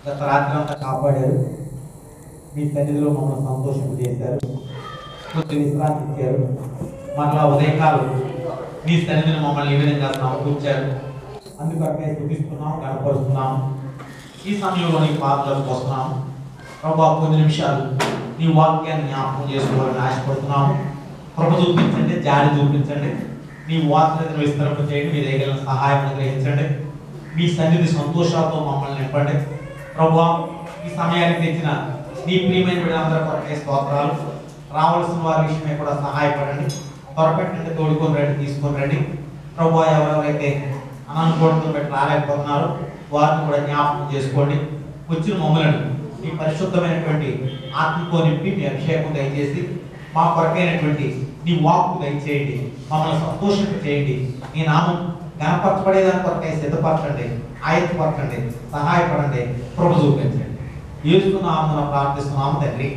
గత రాత్రి అంతా కాపాడారు మీ సన్నిధిలో మమ్మల్ని సంతోషం చేశారు కొంచెం విశ్రాంతి ఇచ్చారు మరలా ఉదయకాలం మీ సన్నిధిని మమ్మల్ని ఈ విధంగా సమకూర్చారు అందుకొరకే స్థుతిస్తున్నాం కనపరుస్తున్నాం ఈ సమయంలో నీ పాత్రలకు వస్తున్నాం ప్రభా కొన్ని నిమిషాలు నీ వాక్యాన్ని జ్ఞాపకం చేసుకోవాలని ఆశపడుతున్నాము కృప చూపించండి జాడి చూపించండి నీ వాక్యాన్ని విస్తరణ చేయండి మీ దగ్గర సహాయం గ్రహించండి మీ సన్నిధి సంతోషాలతో మమ్మల్ని నింపండి ప్రభా ఈ సమయానికి తెచ్చిన నీ ప్రియమైన వీళ్ళందరూ కొరకే స్తోత్రాలు రావాల్సిన వారి విషయమే కూడా సహాయపడండి త్వరపెట్టండి తోడుకొని రండి తీసుకొని రండి ప్రభు ఎవరెవరైతే అనానుకూలంతో పెట్టి రాలేకపోతున్నారో వారిని కూడా జ్ఞాపకం చేసుకోండి వచ్చిన మమ్మలను మీ పరిశుద్ధమైనటువంటి ఆత్మతో నింపి మీ అభిషేకం దయచేసి మా కొరకైనటువంటి నీ వాక్కు దయచేయండి మమ్మల్ని సంతోషింప చేయండి నీ నామం గణపరచబడేదాని కొరకై సిద్ధపరచండి ఆయత్తపరచండి సహాయపడండి కృప చూపించండి ఏసుకున్నామని ప్రార్థిస్తున్నాము తండ్రి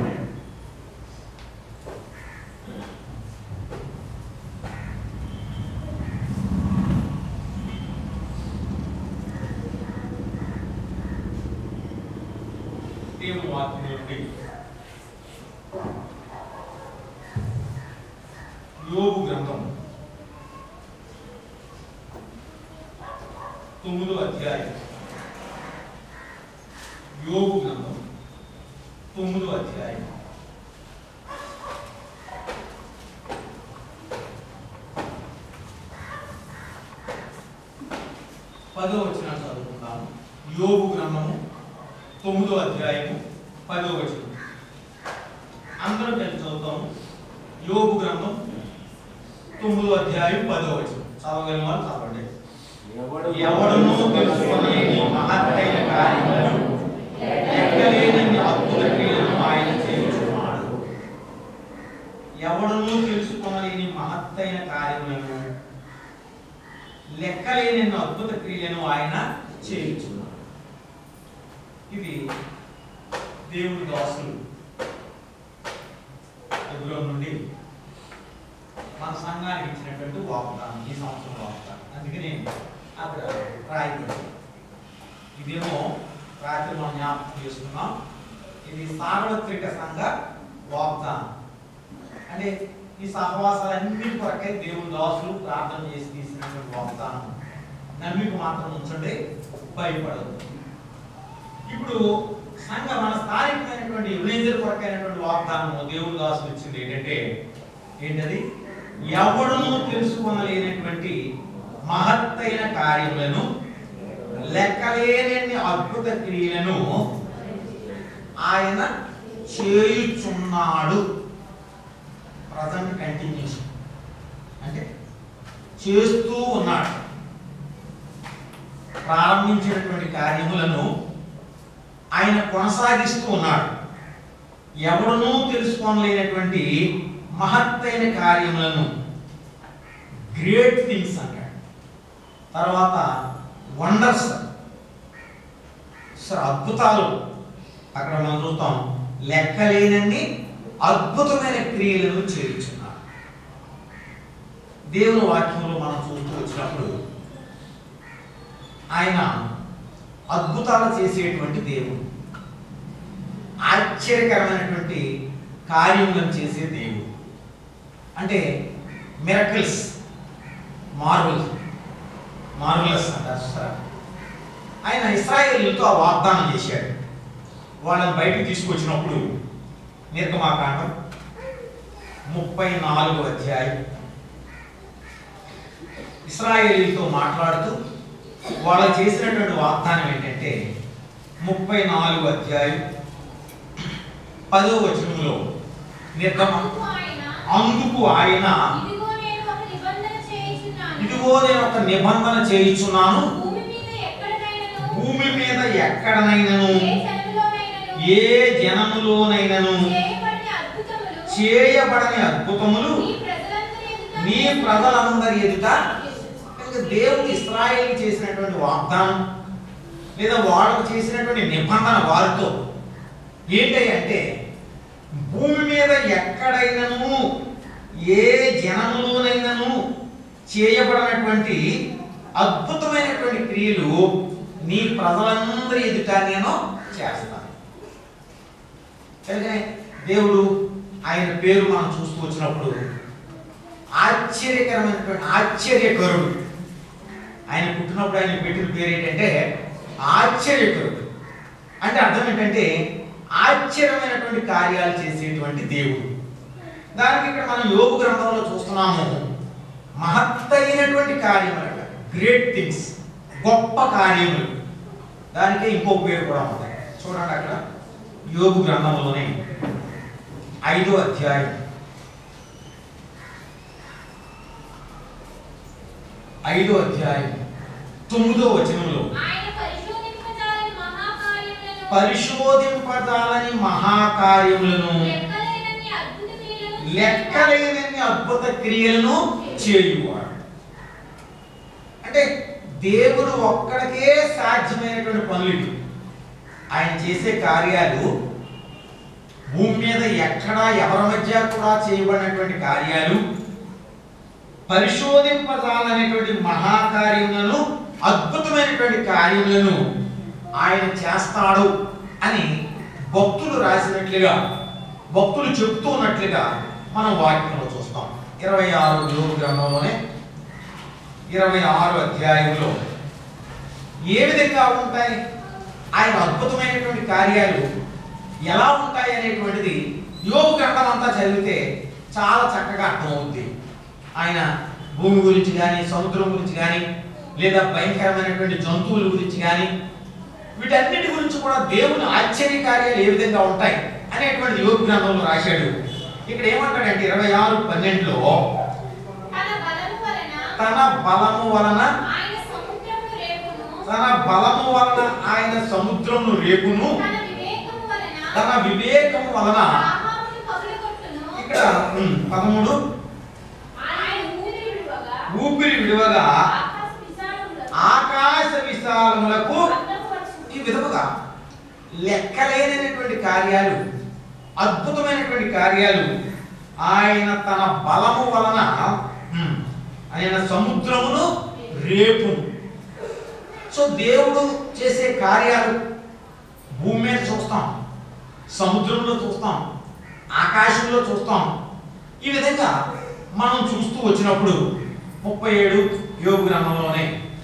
దేవుని వాక్యం నుండి యోగు గ్రంథం తొమ్మిదో అధ్యాయం యోగు గ్రంథం తొమ్మిదో అధ్యాయం పదో వచ్చిన చదువుకుందాము యోగు గ్రంథము తొమ్మిదో అధ్యాయము పదో వచనం అందరం కలిసి చదువుతాము యోగు గ్రంథం తొమ్మిదో అధ్యాయం పదో వచనం చదవగలిగిన వారు చదవండి ఎవడునూ తెలుసుకోలేని మహత్తైన కార్యములను లెక్కలేనన్ని అద్భుత క్రియలను ఆయన చేయుచున్నాడు ఎవడునూ తెలుసుకోలేని మహత్తైన కార్యములను లెక్కలేని అద్భుత క్రియలను ఆయన చేయుచున్నాడు ఇది దేవుడి దాసులు ఎదురో నుండి మన సంఘానికి ఇచ్చినటువంటి వాగ్దానం ఈ సంవత్సరం వాగ్దానం అందుకని అక్కడ రాయబడి ఇదేమో రాత్రి మనం జ్ఞాపకం చేసుకున్నాం ఇది సార్వత్రిక సంఘ వాగ్దానం అంటే ఈ సహవాసాలన్నిటి కొరకై దేవుని దాసులు ప్రార్థన చేసి తీసినటువంటి వాగ్దానం నమ్మిక మాత్రం ఉంచండి భయపడదు ఇప్పుడు సంఘ మన స్థానికమైనటువంటి యువనేజర్ కొరకైనటువంటి వాగ్దానం దేవుని దాసులు ఇచ్చింది ఏంటంటే ఏంటది ఎవడునూ తెలుసుకోనలేనటువంటి మహత్తైన కార్యములను లెక్కలేనన్ని అద్భుత క్రియలను ఆయన చేయుచున్నాడు ప్రజెంట్ కంటిన్యూషన్ అంటే చేస్తూ ఉన్నాడు ప్రారంభించినటువంటి కార్యములను ఆయన కొనసాగిస్తూ ఉన్నాడు ఎవడునూ తెలుసుకోలేనటువంటి మహత్తైన కార్యములను గ్రేట్ థింగ్స్ అంటాడు తర్వాత వండర్స్ సార్ అద్భుతాలు అక్కడ మనం చూస్తాం లెక్కలేనన్ని అద్భుతమైన క్రియలను చేయించున్నారు దేవుని వాక్యంలో మనం చూస్తూ వచ్చినప్పుడు ఆయన అద్భుతాలు చేసేటువంటి దేవుడు ఆశ్చర్యకరమైనటువంటి కార్యములను చేసే దేవుడు అంటే మిరకల్స్ మార్వల్ మార్వలస్ అంటారు చూస్తారా ఆయన ఇస్రాయేలీలతో ఆ వాగ్దానం చేశాడు వాళ్ళని బయటకు తీసుకొచ్చినప్పుడు నిర్గమాకాండం ముప్పై నాలుగు అధ్యాయం ఇస్రాయేలీలతో మాట్లాడుతూ వాళ్ళు చేసినటువంటి వాగ్దానం ఏంటంటే ముప్పై నాలుగు అధ్యాయం పదో వచనంలో నిర్గమ అందుకు ఆయన, అందుకు ఆయన ఇదిగో నేను ఒక నిబంధన చేయుచున్నాను. ఇదిగో నేను ఒక నిబంధన చేయుచున్నాను భూమి మీద ఎక్కడనైనను, భూమి మీద ఎక్కడనైనను ఏ జనములోనైనను, ఏ జనములోనైనను చేయబడిన అద్భుతములు చేయబడని అద్భుతములు నీ ప్రజలందరి ఎదుట నీ ప్రజలందరి ఎదుట కనుక దేవుడు ఇస్రాయేల్ చేసినటువంటి వాగ్దానం లేదా వాళ్ళకు చేసినటువంటి నిబంధన వారితో ఏంటి అంటే భూమి మీద ఎక్కడైనను ఏ జనములోనైనను చేయబడినటువంటి అద్భుతమైనటువంటి క్రియలు నీ ప్రజలందరి ఎదుట నేను చేస్తాను కనుకనే దేవుడు ఆయన పేరు మనం చూస్తూ వచ్చినప్పుడు ఆశ్చర్యకరమైనటువంటి ఆశ్చర్యకరుడు ఆయన పుట్టినప్పుడు ఆయన పెట్టిన పేరు ఏంటంటే ఆశ్చర్యకరుడు అంటే అర్థం ఏంటంటే ఆశ్చర్యమైనటువంటి కార్యాలు చేసేటువంటి దేవుడు దానికి ఇక్కడ మనం యోగు గ్రంథంలో చూస్తున్నాము మహత్తైనటువంటి కార్యములు గ్రేట్ థింగ్స్ గొప్ప కార్యములు దానికి ఇంకో పేరు కూడా ఉంది చూడండి అక్కడ యోగు గ్రంథంలోనే ఐదో అధ్యాయం ఐదో అధ్యాయం తొమ్మిదో వచనంలో ఆయన పరిశోధింపజాలని మహాకార్యములను పరిశోధింపజాలని మహాకార్యములను లెక్కలేనన్ని అద్భుత క్రియలను లెక్కలేనన్ని అద్భుత క్రియలను చేయువాడు అంటే దేవుడు ఒక్కడికే సాధ్యమైనటువంటి పనులు ఇవి. ఆయన చేసే కార్యాలు భూమి మీద ఎక్కడా ఎవరి మధ్య కూడా చేయబడినటువంటి కార్యాలు పరిశోధింపజాలనేటువంటి మహాకార్యములను అద్భుతమైనటువంటి కార్యములను ఆయన చేస్తాడు అని భక్తులు రాసినట్లుగా భక్తులు చెప్తూ ఉన్నట్లుగా మనం వాక్యంలో చూస్తాం ఇరవై ఆరు యోగ గ్రంథంలోనే ఇరవై ఆరు అధ్యాయంలో ఏ విధంగా ఉంటాయి ఆయన అద్భుతమైనటువంటి కార్యాలు ఎలా ఉంటాయి అనేటువంటిది యోగ గ్రంథం అంతా చదివితే చాలా చక్కగా అర్థమవుతుంది ఆయన భూమి గురించి కానీ సముద్రం గురించి కానీ లేదా భయంకరమైనటువంటి జంతువుల గురించి కానీ వీటన్నిటి గురించి కూడా దేవుని ఆశ్చర్య కార్యాలు ఏ విధంగా ఉంటాయి అనేటువంటి యోగ గ్రంథంలో రాశాడు ఇక్కడ ఏమంటాడంటే ఇరవై ఆరు పన్నెండులో తన బలము వలన తన బలము వలన ఆయన సముద్రము రేపును తన బలము వలన ఆయన సముద్రమును రేపును తన వివేకము వలన తన వివేకము వలన ఆహారమును పగులగొట్టును ఇక్కడ ఉమ్, పదమూడు ఆయన ఊపిరి విడువగా ఊపిరి విడువగా ఆకాశ విశాలములకు ఆకాశ విశాలములకు అద్దము వచ్చును. ఈ విధముగా లెక్కలేనటువంటి కార్యాలు అద్భుతమైనటువంటి కార్యాలు ఆయన తన బలము వలన ఉమ్, ఆయన సముద్రమును రేపు సో దేవుడు చేసే కార్యాలు భూమి మీద చూస్తాం సముద్రంలో చూస్తాం ఆకాశంలో చూస్తాం ఈ విధంగా మనం చూస్తూ వచ్చినప్పుడు ముప్పై ఏడు యోగు గ్రంథంలోనే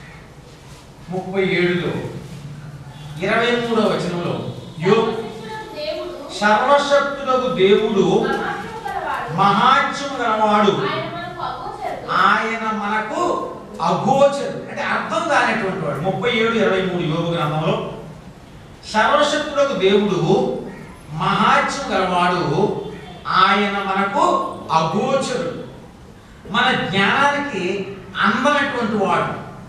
ముప్పై ఏడులో ఇరవై మూడవ వచనంలో యో సర్వశక్తుడగు దేవుడు సర్వశక్తులకు దేవుడు మహాత్మ్యము గలవాడు. మహాత్యము గలవాడు ఆయన మనకు అగోచరుడు. ఆయన మనకు అగోచరు అంటే అర్థం కానటువంటి వాడు ముప్పై ఏడు ఇరవై మూడు యోగ గ్రంథంలో సర్వశక్తులకు దేవుడు మహాత్యం గలవాడు ఆయన మనకు అగోచరుడు మన జ్ఞానానికి అందనటువంటి వాడు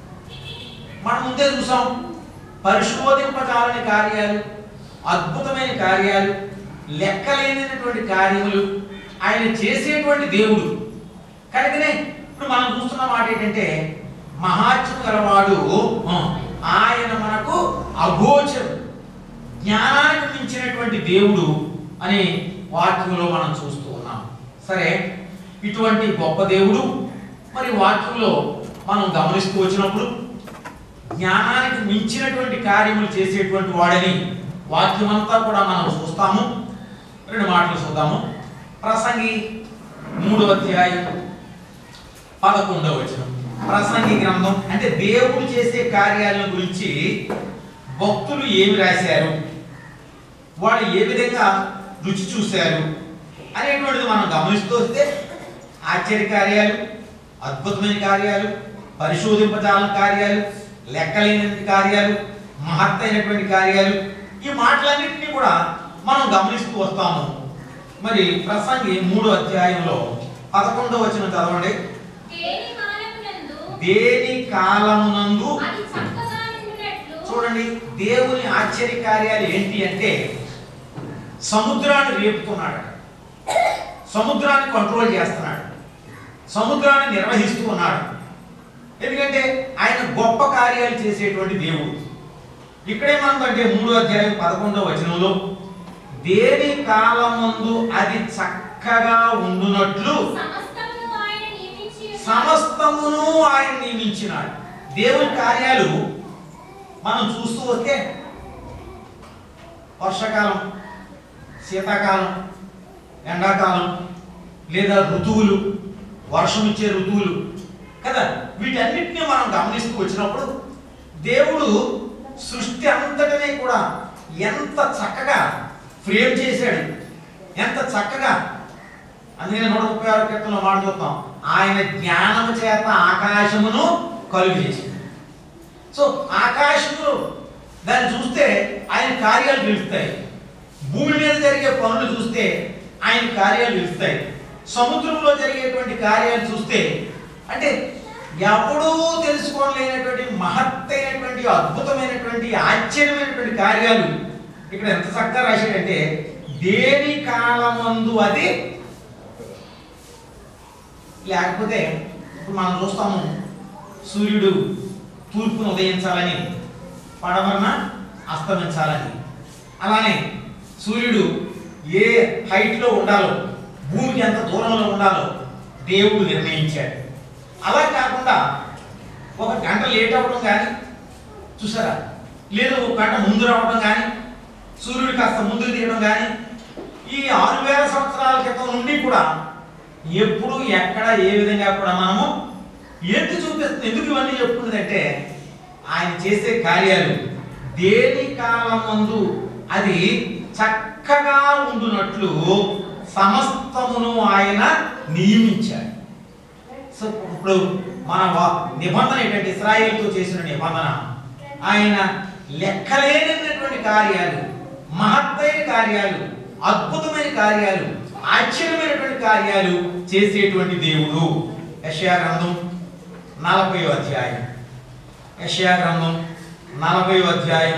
మనం ముందే చూసాం పరిశోధింపజాలని కార్యాలు అద్భుతమైన కార్యాలు లెక్కలేనటువంటి కార్యములు ఆయన చేసేటువంటి దేవుడు కనుకనే ఇప్పుడు మనం చూస్తున్న మాట ఏంటంటే మహాత్యం గలవాడు ఆ, ఆయన మనకు అగోచరు జ్ఞానానికి మించినటువంటి దేవుడు అనే వాక్యంలో మనం చూస్తూ ఉన్నాం సరే ఇటువంటి గొప్ప దేవుడు మరి వాక్యంలో మనం గమనిస్తూ వచ్చినప్పుడు జ్ఞానానికి మించినటువంటి కార్యములు చేసేటువంటి వాడని వాక్యం అంతా కూడా మనం చూస్తాము రెండు మాటలు చూద్దాము ప్రసంగి మూడవ అధ్యాయం పదకొండవ వచనం ప్రసంగి గ్రంథం అంటే దేవుడు చేసే కార్యాలను గురించి భక్తులు ఏమి రాశారు వాళ్ళు ఏ విధంగా రుచి చూశారు అనేటువంటిది మనం గమనిస్తూ వస్తే ఆశ్చర్య కార్యాలు అద్భుతమైన కార్యాలు పరిశోధింపజాలని కార్యాలు లెక్కలేని కార్యాలు మహత్తైనటువంటి కార్యాలు ఈ మాటలన్నింటినీ కూడా మనం గమనిస్తూ వస్తాము మరి ప్రసంగి మూడో అధ్యాయంలో పదకొండవ వచనం చదవండి దేని కాలమునందు దేని కాలమునందు అది చక్కగా నిండినట్లు చూడండి దేవుని ఆశ్చర్య కార్యాలు ఏంటి అంటే సముద్రాన్ని రేపుతున్నాడు సముద్రాన్ని కంట్రోల్ చేస్తున్నాడు సముద్రాన్ని నిర్వహిస్తూ ఉన్నాడు ఎందుకంటే ఆయన గొప్ప కార్యాలు చేసేటువంటి దేవుడు ఇక్కడేమందంటే మూడో అధ్యాయం పదకొండవ వచనంలో దేని కాలమందు అది చక్కగా ఉండునట్లు సమస్తమును ఆయన నియమించి ఉన్నాడు. సమస్తమును ఆయన నియమించినాడు దేవుని కార్యాలు మనం చూస్తూ వస్తే వర్షాకాలం శీతాకాలం ఎండాకాలం లేదా ఋతువులు వర్షం ఇచ్చే ఋతువులు కదా వీటన్నిటిని మనం గమనిస్తూ వచ్చినప్పుడు దేవుడు సృష్టి అంతటినీ కూడా ఎంత చక్కగా ఫ్రేమ్ చేశాడు ఎంత చక్కగా అందుకని నూట ముప్పై ఆరు కీర్తనలో మాట చూద్దాం ఆయన జ్ఞానము చేత ఆకాశమును కలుగు చేసింది సో ఆకాశంలో దాన్ని చూస్తే ఆయన కార్యాలు తెలుస్తాయి భూమి మీద జరిగే పనులు చూస్తే ఆయన కార్యాలు తెలుస్తాయి సముద్రంలో జరిగేటువంటి కార్యాలు చూస్తే అంటే ఎప్పుడూ తెలుసుకోలేనటువంటి మహత్తైనటువంటి అద్భుతమైనటువంటి ఆశ్చర్యమైనటువంటి కార్యాలు ఇక్కడ ఎంత చక్కగా రాశాడంటే దేని కాలమందు అది లేకపోతే ఇప్పుడు మనం చూస్తాము సూర్యుడు తూర్పును ఉదయించాలని పడమరన అస్తమించాలని అలానే సూర్యుడు ఏ హైట్లో ఉండాలో భూమికి ఎంత దూరంలో ఉండాలో దేవుడు నిర్ణయించాడు అలా కాకుండా ఒక గంట లేట్ అవ్వడం కానీ చూసారా లేదు ఒక గంట ముందు రావడం కానీ సూర్యుడు కాస్త ముందుకు తీయడం కానీ ఈ ఆరు వేల సంవత్సరాల క్రితం నుండి కూడా ఎప్పుడు ఎక్కడ ఏ విధంగా కూడా మనము ఎత్తి చూపిస్తుంది ఎందుకు ఇవన్నీ చెప్పుకున్నదంటే ఆయన చేసే కార్యాలు దేని కాలమందు అది చక్కగా ఉండునట్లు సమస్తమును ఆయన నియమించాడు సో ఇప్పుడు మన వా- నిబంధన ఏంటంటే ఇస్రాయేల్తో చేసిన నిబంధన ఆయన లెక్కలేనటువంటి కార్యాలు మహత్తైన కార్యాలు అద్భుతమైన కార్యాలు ఆశ్చర్యమైనటువంటి కార్యాలు చేసేటువంటి దేవుడు యెషయా గ్రంథం నలభై అధ్యాయం యెషయా గ్రంథం నలభై అధ్యాయం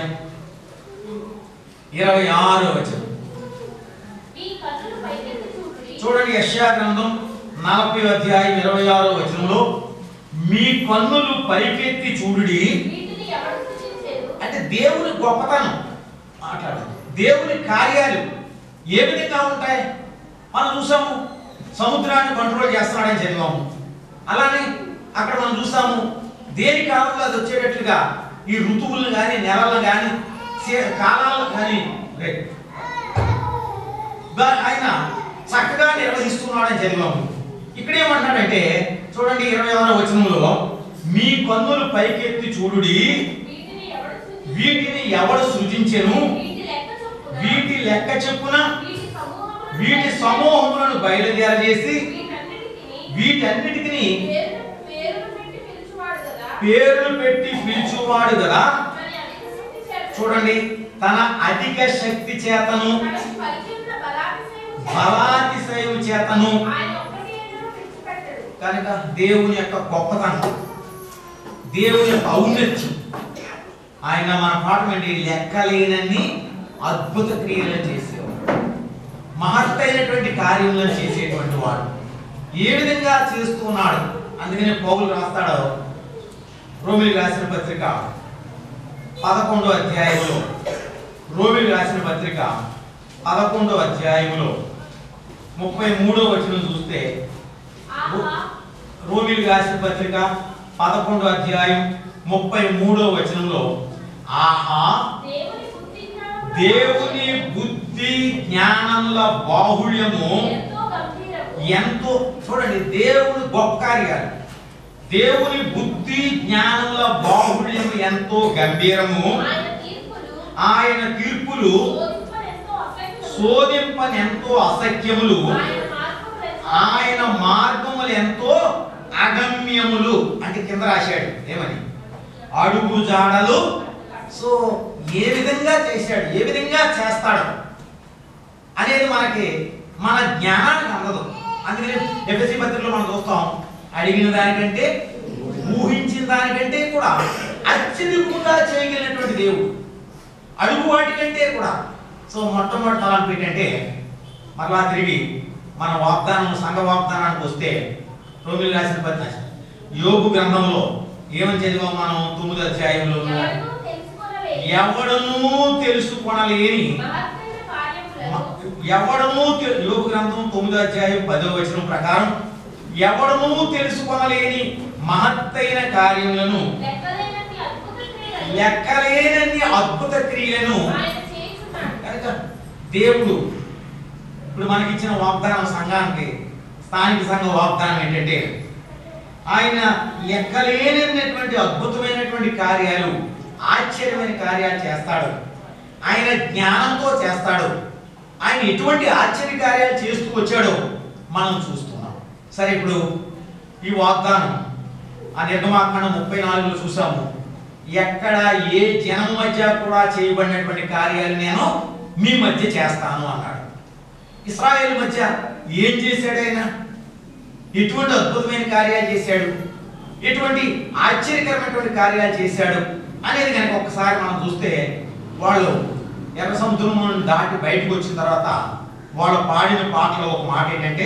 ఇరవై ఆరో వచనం మీ కన్నులు పైకెత్తి చూపుడి. చూడండి యెషయా గ్రంథం నలభై అధ్యాయం ఇరవై ఆరో వచనంలో మీ కన్నులు పైకెత్తి చూడుడి వీటిని ఎవడు సృజించెను? అంటే దేవుని గొప్పతనం మాట్లాడాలి దేవుని కార్యాలు ఏ విధంగా ఉంటాయి మనం చూసాము సముద్రాన్ని కంట్రోల్ చేస్తున్నాడని చదివాము అలానే అక్కడ మనం చూసాము దేని కాలంలో అది వచ్చేటట్లుగా ఈ ఋతువులను కానీ నెలలను కానీ కాలాలను కానీ రే- దా- ఆయన చక్కగా నిర్వహిస్తున్నాడని చదివాము ఇక్కడ ఏమంటాడంటే చూడండి ఇరవై ఆరో వచనంలో మీ కన్నులు పైకెత్తి చూడుడి వీటిని ఎవడు సృజించెను? వీటిని ఎవడు సృజించెను వీటి లెక్క చొప్పున వీటి లెక్క చెప్పున వీటి సమూహములను వీటి సమూహములను బయలుదేరజేసి వీటన్నిటికిని వీటన్నిటికి పేరు- పేరును పెట్టి పిలుచువాడు కదా. పేర్లు పెట్టి పిలుచువాడు కదా మరి అధిక శక్తి చేత చూడండి తన అధిక శక్తి చేతను తనకు పరిచిన్న బలాతిశయము చేత బలాతిశయం చేతను ఆయన ఒక్కటి ఎన్నడూ విడిచిపెట్టడు. కనుక దేవుని యొక్క గొప్పతనం దేవుని యొక్క ఔన్నత్యం ఆయన మన పాఠం ఏంటి లెక్కలేనన్ని అద్భుత క్రియలు చేసేవాడు మహత్తైనటువంటి కార్యములను చేసేటువంటి వాడు ఏ విధంగా చేస్తున్నాడు అందుకనే పౌలు రాస్తాడు రోమిలి రాసిన పత్రిక పదకొండో అధ్యాయంలో రోమిలి రాసిన పత్రిక పదకొండో అధ్యాయంలో ముప్పై మూడో వచనం చూస్తే ఆహా, రోమిలి రాసిన పత్రిక పదకొండో అధ్యాయం ముప్పై మూడో వచనంలో ఆహా దేవుని బుద్ధి జ్ఞానముల దేవుని బుద్ధి జ్ఞానముల బాహుళ్యము ఎంతో గంభీరము. ఎంతో చూడండి దేవుని గొప్ప కార్యాలు దేవుని బుద్ధి జ్ఞానముల బాహుళ్యము ఎంతో గంభీరము ఆయన తీర్పులు ఆయన తీర్పులు శోధింపనెంతో అసహ్యము. శోధింపనెంతో అసఖ్యములు ఆయన మార్గములెంతో ఆయన మార్గములు ఎంతో అగమ్యములు అంటే కింద రాశాడు ఏమని అడుగు జాడలు సో ఏ విధంగా చేశాడు ఏ విధంగా చేస్తాడు అనేది మనకి మన జ్ఞానానికి అందదు అందుకని ఎఫ్ఎస్సి పత్రికలో మనం చూస్తాం అడిగిన దానికంటే ఊహించిన దానికంటే కూడా అత్యధికంగా చేయగలిగినటువంటి దేవుడు అడుగు వాటికంటే కూడా సో మొట్టమొదటి తలంపు ఏంటంటే మరలా తిరిగి మన వాగ్దానం సంఘ వాగ్దానానికి వస్తే రోమిల్ రాసిన పత్రిక యోగు గ్రంథంలో ఏమని చదివాం మనం తొమ్మిది అధ్యాయంలో ఎవరినూ తెలుసుకొనలేని ఎవడనూ తెలుసుకొనలేని మహత్తైన కార్యములను ఎవడనూ తె- యోగు గ్రంథం తొమ్మిదో అధ్యాయం పదో వచనం ప్రకారం ఎవడనూ తెలుసుకొనలేని మహత్తైన కార్యములను లెక్కలేనన్ని అద్భుత క్రియలను లెక్కలేనన్ని అద్భుత క్రియలను ఆయన చేయుచున్నాడు. కనుక దేవుడు ఇప్పుడు మనకిచ్చిన వాగ్దానం సంఘానికి స్థానిక సంఘ వాగ్దానం ఏంటంటే ఆయన లెక్కలేనటువంటి అద్భుతమైనటువంటి కార్యాలు ఆశ్చర్యమైన కార్యాలు చేస్తాడు ఆయన జ్ఞానంతో చేస్తాడు ఆయన ఎటువంటి ఆశ్చర్య కార్యాలు చేస్తూ వచ్చాడో మనం చూస్తున్నాం సరే ఇప్పుడు ఈ వాగ్దానం ఆ నిర్గమాకాండం ముప్పై నాలుగులో చూసాము ఎక్కడ ఏ జనం మధ్య కూడా చేయబడినటువంటి కార్యాలు నేను మీ మధ్య చేస్తాను అన్నాడు ఇస్రాయేల్ మధ్య ఏం చేశాడు ఆయన ఎటువంటి అద్భుతమైన కార్యాలు చేశాడు ఎటువంటి ఆశ్చర్యకరమైనటువంటి కార్యాలు చేశాడు అనేది కనుక ఒక్కసారి మనం చూస్తే వాళ్ళు ఎర్ర సముద్రం దాటి బయటకు వచ్చిన తర్వాత వాళ్ళు పాడిన పాటలో ఒక మాట ఏంటంటే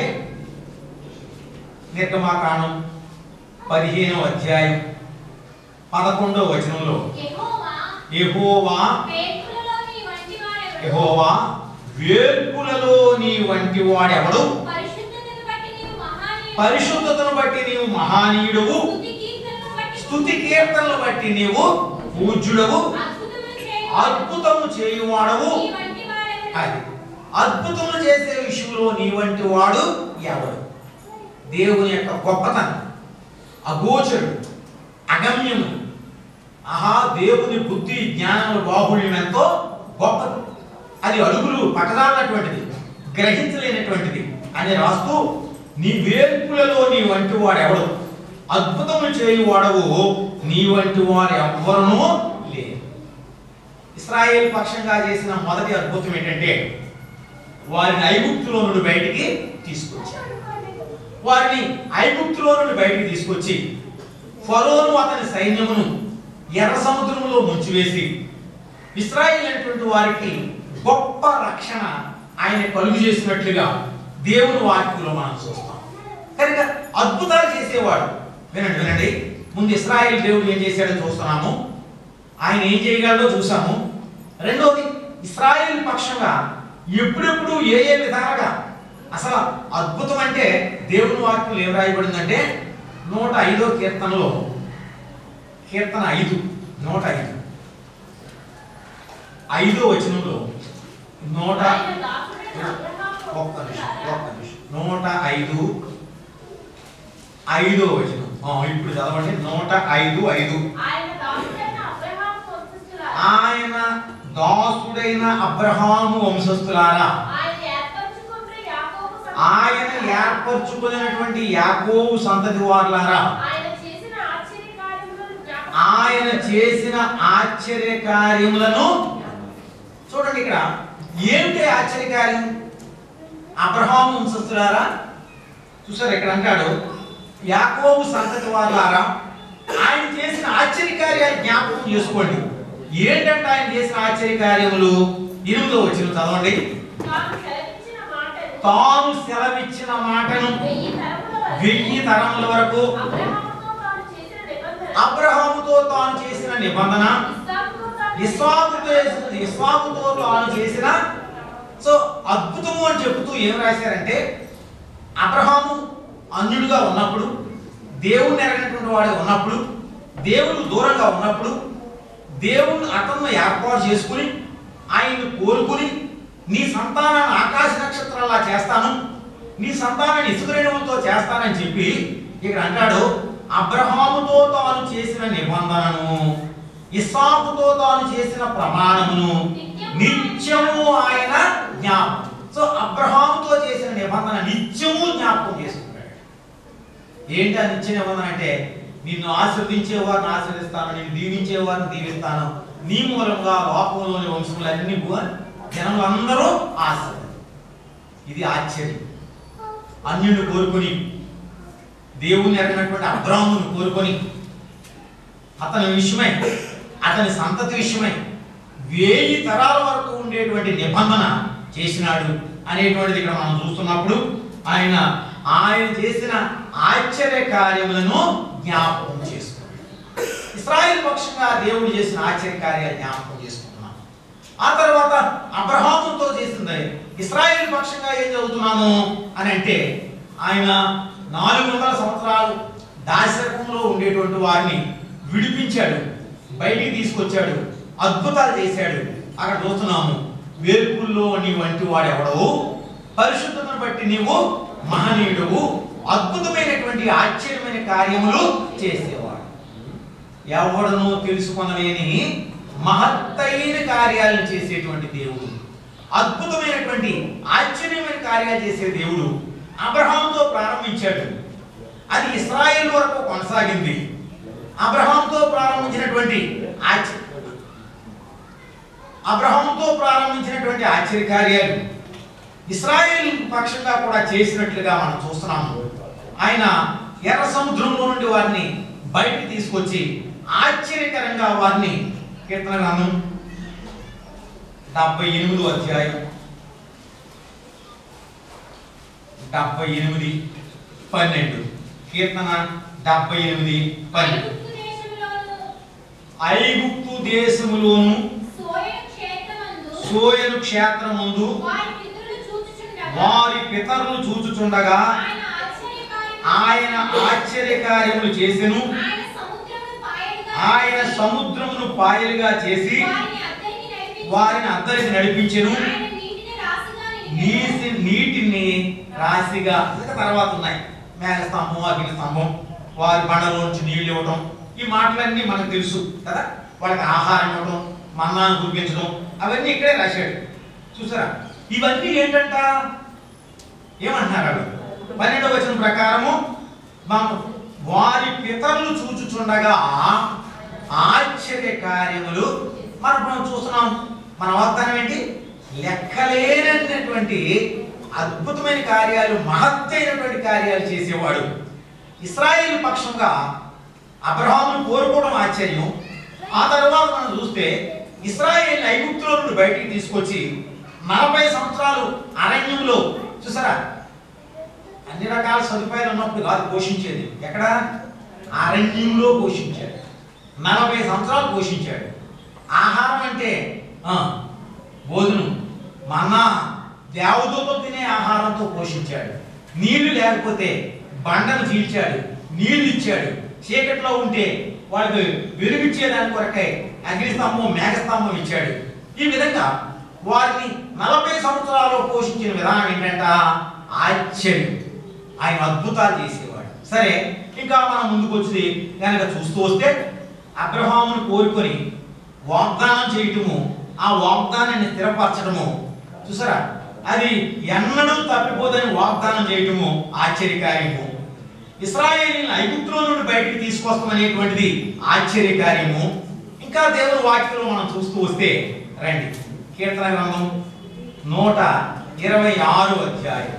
నిర్గమాకాండం పదిహేనవ అధ్యాయం పదకొండవ వచనంలో యెహోవా యెహోవా వేకులలో నీ వంటి వాడెవడు? యెహోవా వేల్పులలో నీ వంటి వాడెవడు పరిశుద్ధతను బట్టి నీవు మహానీయుడు. పరిశుద్ధతను బట్టి నీవు మహానీయుడవు స్తుతి కీర్తనను బట్టి స్తుతి కీర్తనలు బట్టి నీవు పూజ్యుడవు అద్భుతములు చేయువాడు. అద్భుతము చేయువాడవు నీ వంటి వాడెవడు? అది అద్భుతములు చేసే విషయంలో నీ వంటి వాడు ఎవడు దేవుని యొక్క గొప్పతనం అగోచరుడు అగమ్యము ఆహా దేవుని బుద్ధి జ్ఞానముల బాహుళ్యం ఎంతో గొప్పది అది అడుగులు పట్టదానటువంటిది గ్రహించలేనటువంటిది అని రాస్తూ నీ వేల్పులలో నీ వంటి వాడు ఎవడు అద్భుతములు చేయువాడవు నీ వంటి వారు ఎవ్వరునూ లేరు ఇస్రాయేల్ పక్షంగా చేసిన మొదటి అద్భుతం ఏంటంటే వారిని ఐగుప్తులో నుండి బయటికి తీసుకొచ్చారు వారిని ఐగుప్తులో నుండి బయటికి తీసుకొచ్చి ఫరోను అతని సైన్యమును ఎర్ర సముద్రంలో ముంచివేసి ఇస్రాయేల్ అనేటువంటి వారికి గొప్ప రక్షణ ఆయన కలుగు చేసినట్లుగా దేవుని వాక్యంలో మనం చూస్తాం కనుక అద్భుతాలు చేసేవాడు వినండి వినండి ముందు ఇస్రాయేల్ దేవుడు ఏం చేశాడో చూస్తున్నాము ఆయన ఏం చేయగలడో చూసాము రెండోది ఇస్రాయేల్ పక్షంగా ఎప్పుడెప్పుడు ఏ ఏ విధాలుగా అసలు అద్భుతం అంటే దేవుని వాక్యం ఏం రాయబడిందంటే నూట ఐదో కీర్తనలో కీర్తన ఐదు నూట ఐదు ఐదో వచనంలో నూట ఆయన దాసుడైన అబ్రహాము ఒక్క నిమిషం వంశస్థులారా, ఒక్క నిమిషం నూట ఐదు ఐదో వచనం ఆ, ఇప్పుడు చదవండి నూట ఐదు ఐదు ఆయన దాసుడైన అబ్రహాము వంశస్థులారా, ఆయన దాసుడైన అబ్రహాము వంశస్థులారా ఆయన ఏర్పరచుకున్న యాకోబు సంతతి ఆయన ఏర్పరచుకున్నటువంటి యాకోబు సంతతి వారులారా ఆయన చేసిన ఆశ్చర్య కార్యములను జ్ఞాపకం ఆయన చేసిన ఆశ్చర్య కార్యములను చూడండి ఇక్కడ ఏమిటి ఆశ్చర్య కార్యం అబ్రహాం వంశస్థులారా చూసారు ఇక్కడ అంటాడు యాకోబు సంతతి వారులారా ఆయన చేసిన ఆశ్చర్య కార్యాలు జ్ఞాపకం చేసుకోండి ఏంటంటే ఆయన చేసిన ఆశ్చర్య కార్యములు ఎనిమిదో వచ్చిన చదవండి తాను సెలవిచ్చిన మాటలు తాను సెలవిచ్చిన మాటను వెయ్యి తరముల వరకు వెయ్యి తరముల వరకు అబ్రహాముతో తాను చేసిన నిబంధన అబ్రహాముతో తాను చేసిన నిబంధన ఇస్సాకుతో తాను ఇస్వాకుతో ఇస్వాకుతో తాను చేసిన సో అద్భుతము అని చెబుతూ ఏం రాశారంటే అబ్రహాము అన్యుడుగా ఉన్నప్పుడు దేవుని ఎరగినటువంటి వాడు ఉన్నప్పుడు దేవుడు దూరంగా ఉన్నప్పుడు దేవుని అతను ఏర్పాటు చేసుకుని ఆయన్ని కోరుకుని నీ సంతానాన్ని ఆకాశ నక్షత్రాలా చేస్తాను నీ సంతానాన్ని ఇసుకరేణువులతో చేస్తానని చెప్పి ఇక్కడ అంటాడు అబ్రహాముతో తాను చేసిన నిబంధనను ఇస్సాకుతో తాను చేసిన ప్రమాణమును నిత్యము ఆయన జ్ఞాపకం సో అబ్రహాముతో చేసిన నిబంధన నిత్యము జ్ఞాపకం చేసుకుంటాడు ఏంటి ఆ నిత్య నిబంధన అంటే నిన్ను ఆశీర్వదించేవారిని ఆశీర్దిస్తాను నేను దీవించేవారిని దీవిస్తాను నీ మూలంగా లోకంలోని వంశములన్నీ కూడా జనములందరూ ఆశీర్వది ఇది ఆశ్చర్యం అన్యుని కోరుకొని దేవుని ఎరగినటువంటి అబ్రాహ్ముని కోరుకొని అతని విషయమై అతని సంతతి విషయమై వేయి తరాల వరకు ఉండేటువంటి నిబంధన చేసినాడు అనేటువంటిది ఇక్కడ మనం చూస్తున్నప్పుడు ఆయన ఆయన చేసిన ఆశ్చర్య కార్యములను జ్ఞాపకం చేసుకున్నాడు ఇస్రాయేల్ పక్షంగా దేవుడు చేసిన ఆశ్చర్య కార్యాలు జ్ఞాపకం చేసుకుంటున్నాం ఆ తర్వాత అబ్రహాముతో చేసింది ఇస్రాయేల్ పక్షంగా ఏం చదువుతున్నాము అని అంటే ఆయన నాలుగు వందల సంవత్సరాలు దాశరకంలో ఉండేటువంటి వారిని విడిపించాడు బయటికి తీసుకొచ్చాడు అద్భుతాలు చేశాడు అక్కడ చూస్తున్నాము వేర్పుల్లో నీ వంటి వాడెవడవు పరిశుద్ధతను బట్టి నీవు మహనీయుడవు అద్భుతమైనటువంటి ఆశ్చర్యమైన కార్యములు చేసేవాడు ఎవడను తెలుసుకొనలేని మహత్తైన కార్యాలను చేసేటువంటి దేవుడు అద్భుతమైనటువంటి ఆశ్చర్యమైన కార్యాలు చేసే దేవుడు అబ్రహాంతో ప్రారంభించాడు అది ఇస్రాయేల్ వరకు కొనసాగింది అబ్రహాంతో ప్రారంభించినటువంటి ఆశ్చర్య అబ్రహాంతో ప్రారంభించినటువంటి ఆశ్చర్య కార్యాలు ఇస్రాయేల్ పక్షంగా కూడా చేసినట్లుగా మనం చూస్తున్నాము ఆయన ఎర్ర సముద్రంలో నుండి వారిని బయటికి తీసుకొచ్చి ఆశ్చర్యకరంగా వారిని కీర్తన గ్రంథం డెబ్బై ఎనిమిది అధ్యాయం డెబ్బై ఎనిమిది పన్నెండు కీర్తన డెబ్బై ఎనిమిది పన్నెండు ఐగుప్తు ఐగుప్తు దేశములోను దేశములోను సోయను క్షేత్రమందు సోయలు క్షేత్రముందు వారి పితరులు చూచుచుండగా వారి పితరులు చూచుచుండగా ఆయన ఆశ్చర్యకార్యములు ఆయన ఆశ్చర్యకార్యములు చేసెను ఆయన సముద్రమును పాయలుగా ఆయన సముద్రమును పాయలుగా చేసి వారిని అద్దరికి వారిని నడిపించి అందరికి నడిపించెను ఆయన నీటిని రాసుగా నీసి నీటిని రాశిగా ఇంకా తర్వాత ఉన్నాయి మేఘస్తంభం అగ్ని స్తంభం వారి బండలోంచి నీళ్ళు ఇవ్వటం ఈ మాటలన్నీ మనకు తెలుసు కదా వాళ్ళకి ఆహారం ఇవ్వటం మన్నాను కురిపించడం అవన్నీ ఇక్కడే రాశాడు చూసారా ఇవన్నీ ఏంటంట ఏమంటున్నారు వాళ్ళు పన్నెండవ వచనం ప్రకారము మా- వారి పితరులు చూచుచుండగా ఆశ్చర్య కార్యములు మనం మనం చూస్తున్నాం మన వాగ్దానం ఏంటి లెక్కలేనటువంటి అద్భుతమైన కార్యాలు మహత్తైనటువంటి కార్యాలు చేసేవాడు ఇస్రాయేల్ పక్షంగా అబ్రహామును కోరుకోవడం ఆశ్చర్యం ఆ తర్వాత మనం చూస్తే ఇస్రాయేల్ ఐగుప్తులో నుండి బయటికి తీసుకొచ్చి నలభై సంవత్సరాలు అరణ్యంలో చూసారా అన్ని రకాల సదుపాయాలు ఉన్నప్పుడు కాదు పోషించేది ఎక్కడ అరణ్యంలో పోషించాడు నలభై సంవత్సరాలు పోషించాడు ఆహారం అంటే ఆ, భోజనం మన్నా దేవదూతో తినే ఆహారంతో పోషించాడు నీళ్లు లేకపోతే బండను చీల్చాడు నీళ్లు ఇచ్చాడు చీకట్లో ఉంటే వాళ్ళకి వెలుగిచ్చేదాని కొరకై అగ్నిస్తంభం మేఘస్తంభం ఇచ్చాడు ఈ విధంగా వారిని నలభై సంవత్సరాలు పోషించిన విధానం ఏంటంట ఆశ్చర్యం ఆయన అద్భుతాలు చేసేవాడు సరే ఇంకా మనం ముందుకు వచ్చి కనుక చూస్తూ వస్తే అబ్రహామును కోరుకొని వాగ్దానం చేయటము ఆ వాగ్దానాన్ని స్థిరపరచడము చూసారా అది ఎన్నడూ తప్పిపోదని వాగ్దానం చేయటము ఆశ్చర్యకార్యము ఇస్రాయేలీని ఐగుప్తులో నుండి బయటికి తీసుకొస్తామనేటువంటిది ఆశ్చర్యకార్యము ఇంకా దేవుని వాక్యంలో మనం చూస్తూ వస్తే రండి కీర్తన గ్రంథం నూట ఇరవై ఆరు అధ్యాయం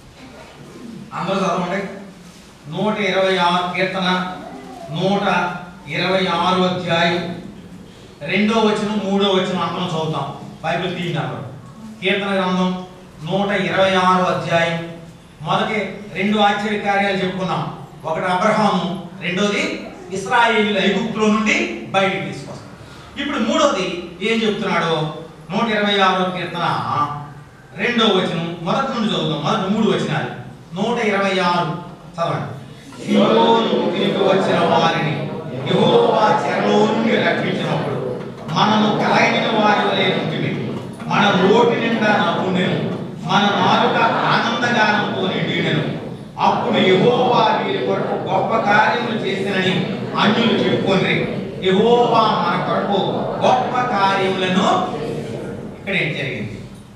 అందరూ చదవండి నూట ఇరవై ఆరు కీర్తన నూట ఇరవై ఆరు అధ్యాయం రెండో వచనం మూడో వచనం అందరం చదువుతాం బైబిల్ తీయండి అందరూ కీర్తన గ్రంథం నూట ఇరవై ఆరు అధ్యాయం మొదటి రెండు ఆశ్చర్య కార్యాలు చెప్పుకున్నాం ఒకటి అబ్రహాము రెండోది ఇస్రాయేలీల ఐగుప్తులో నుండి బయటికి తీసుకొస్తాం ఇప్పుడు మూడోది ఏం చెప్తున్నాడు నూట ఇరవై ఆరో కీర్తన రెండో వచనం మొదటి నుండి చదువుదాం మొదటి మూడు వచనాలు నూట ఇరవై ఆరు చదవండి సియోను తిరిగి వచ్చిన వారిని యెహోవా చెరలో నుండి రక్షించినప్పుడు మనము కలగిన వారి వలె ఉంటుంది మన నోటి నిండా నవ్వుండెను మన నాలుక ఆనందగానంతో నిండినను అప్పుడు యెహోవా వీరి కొరకు గొప్ప కార్యములు చేసినని అన్యులు చెప్పుకొని యెహోవా మన కొరకు గొప్ప కార్యములను ఇక్కడ ఏం జరిగింది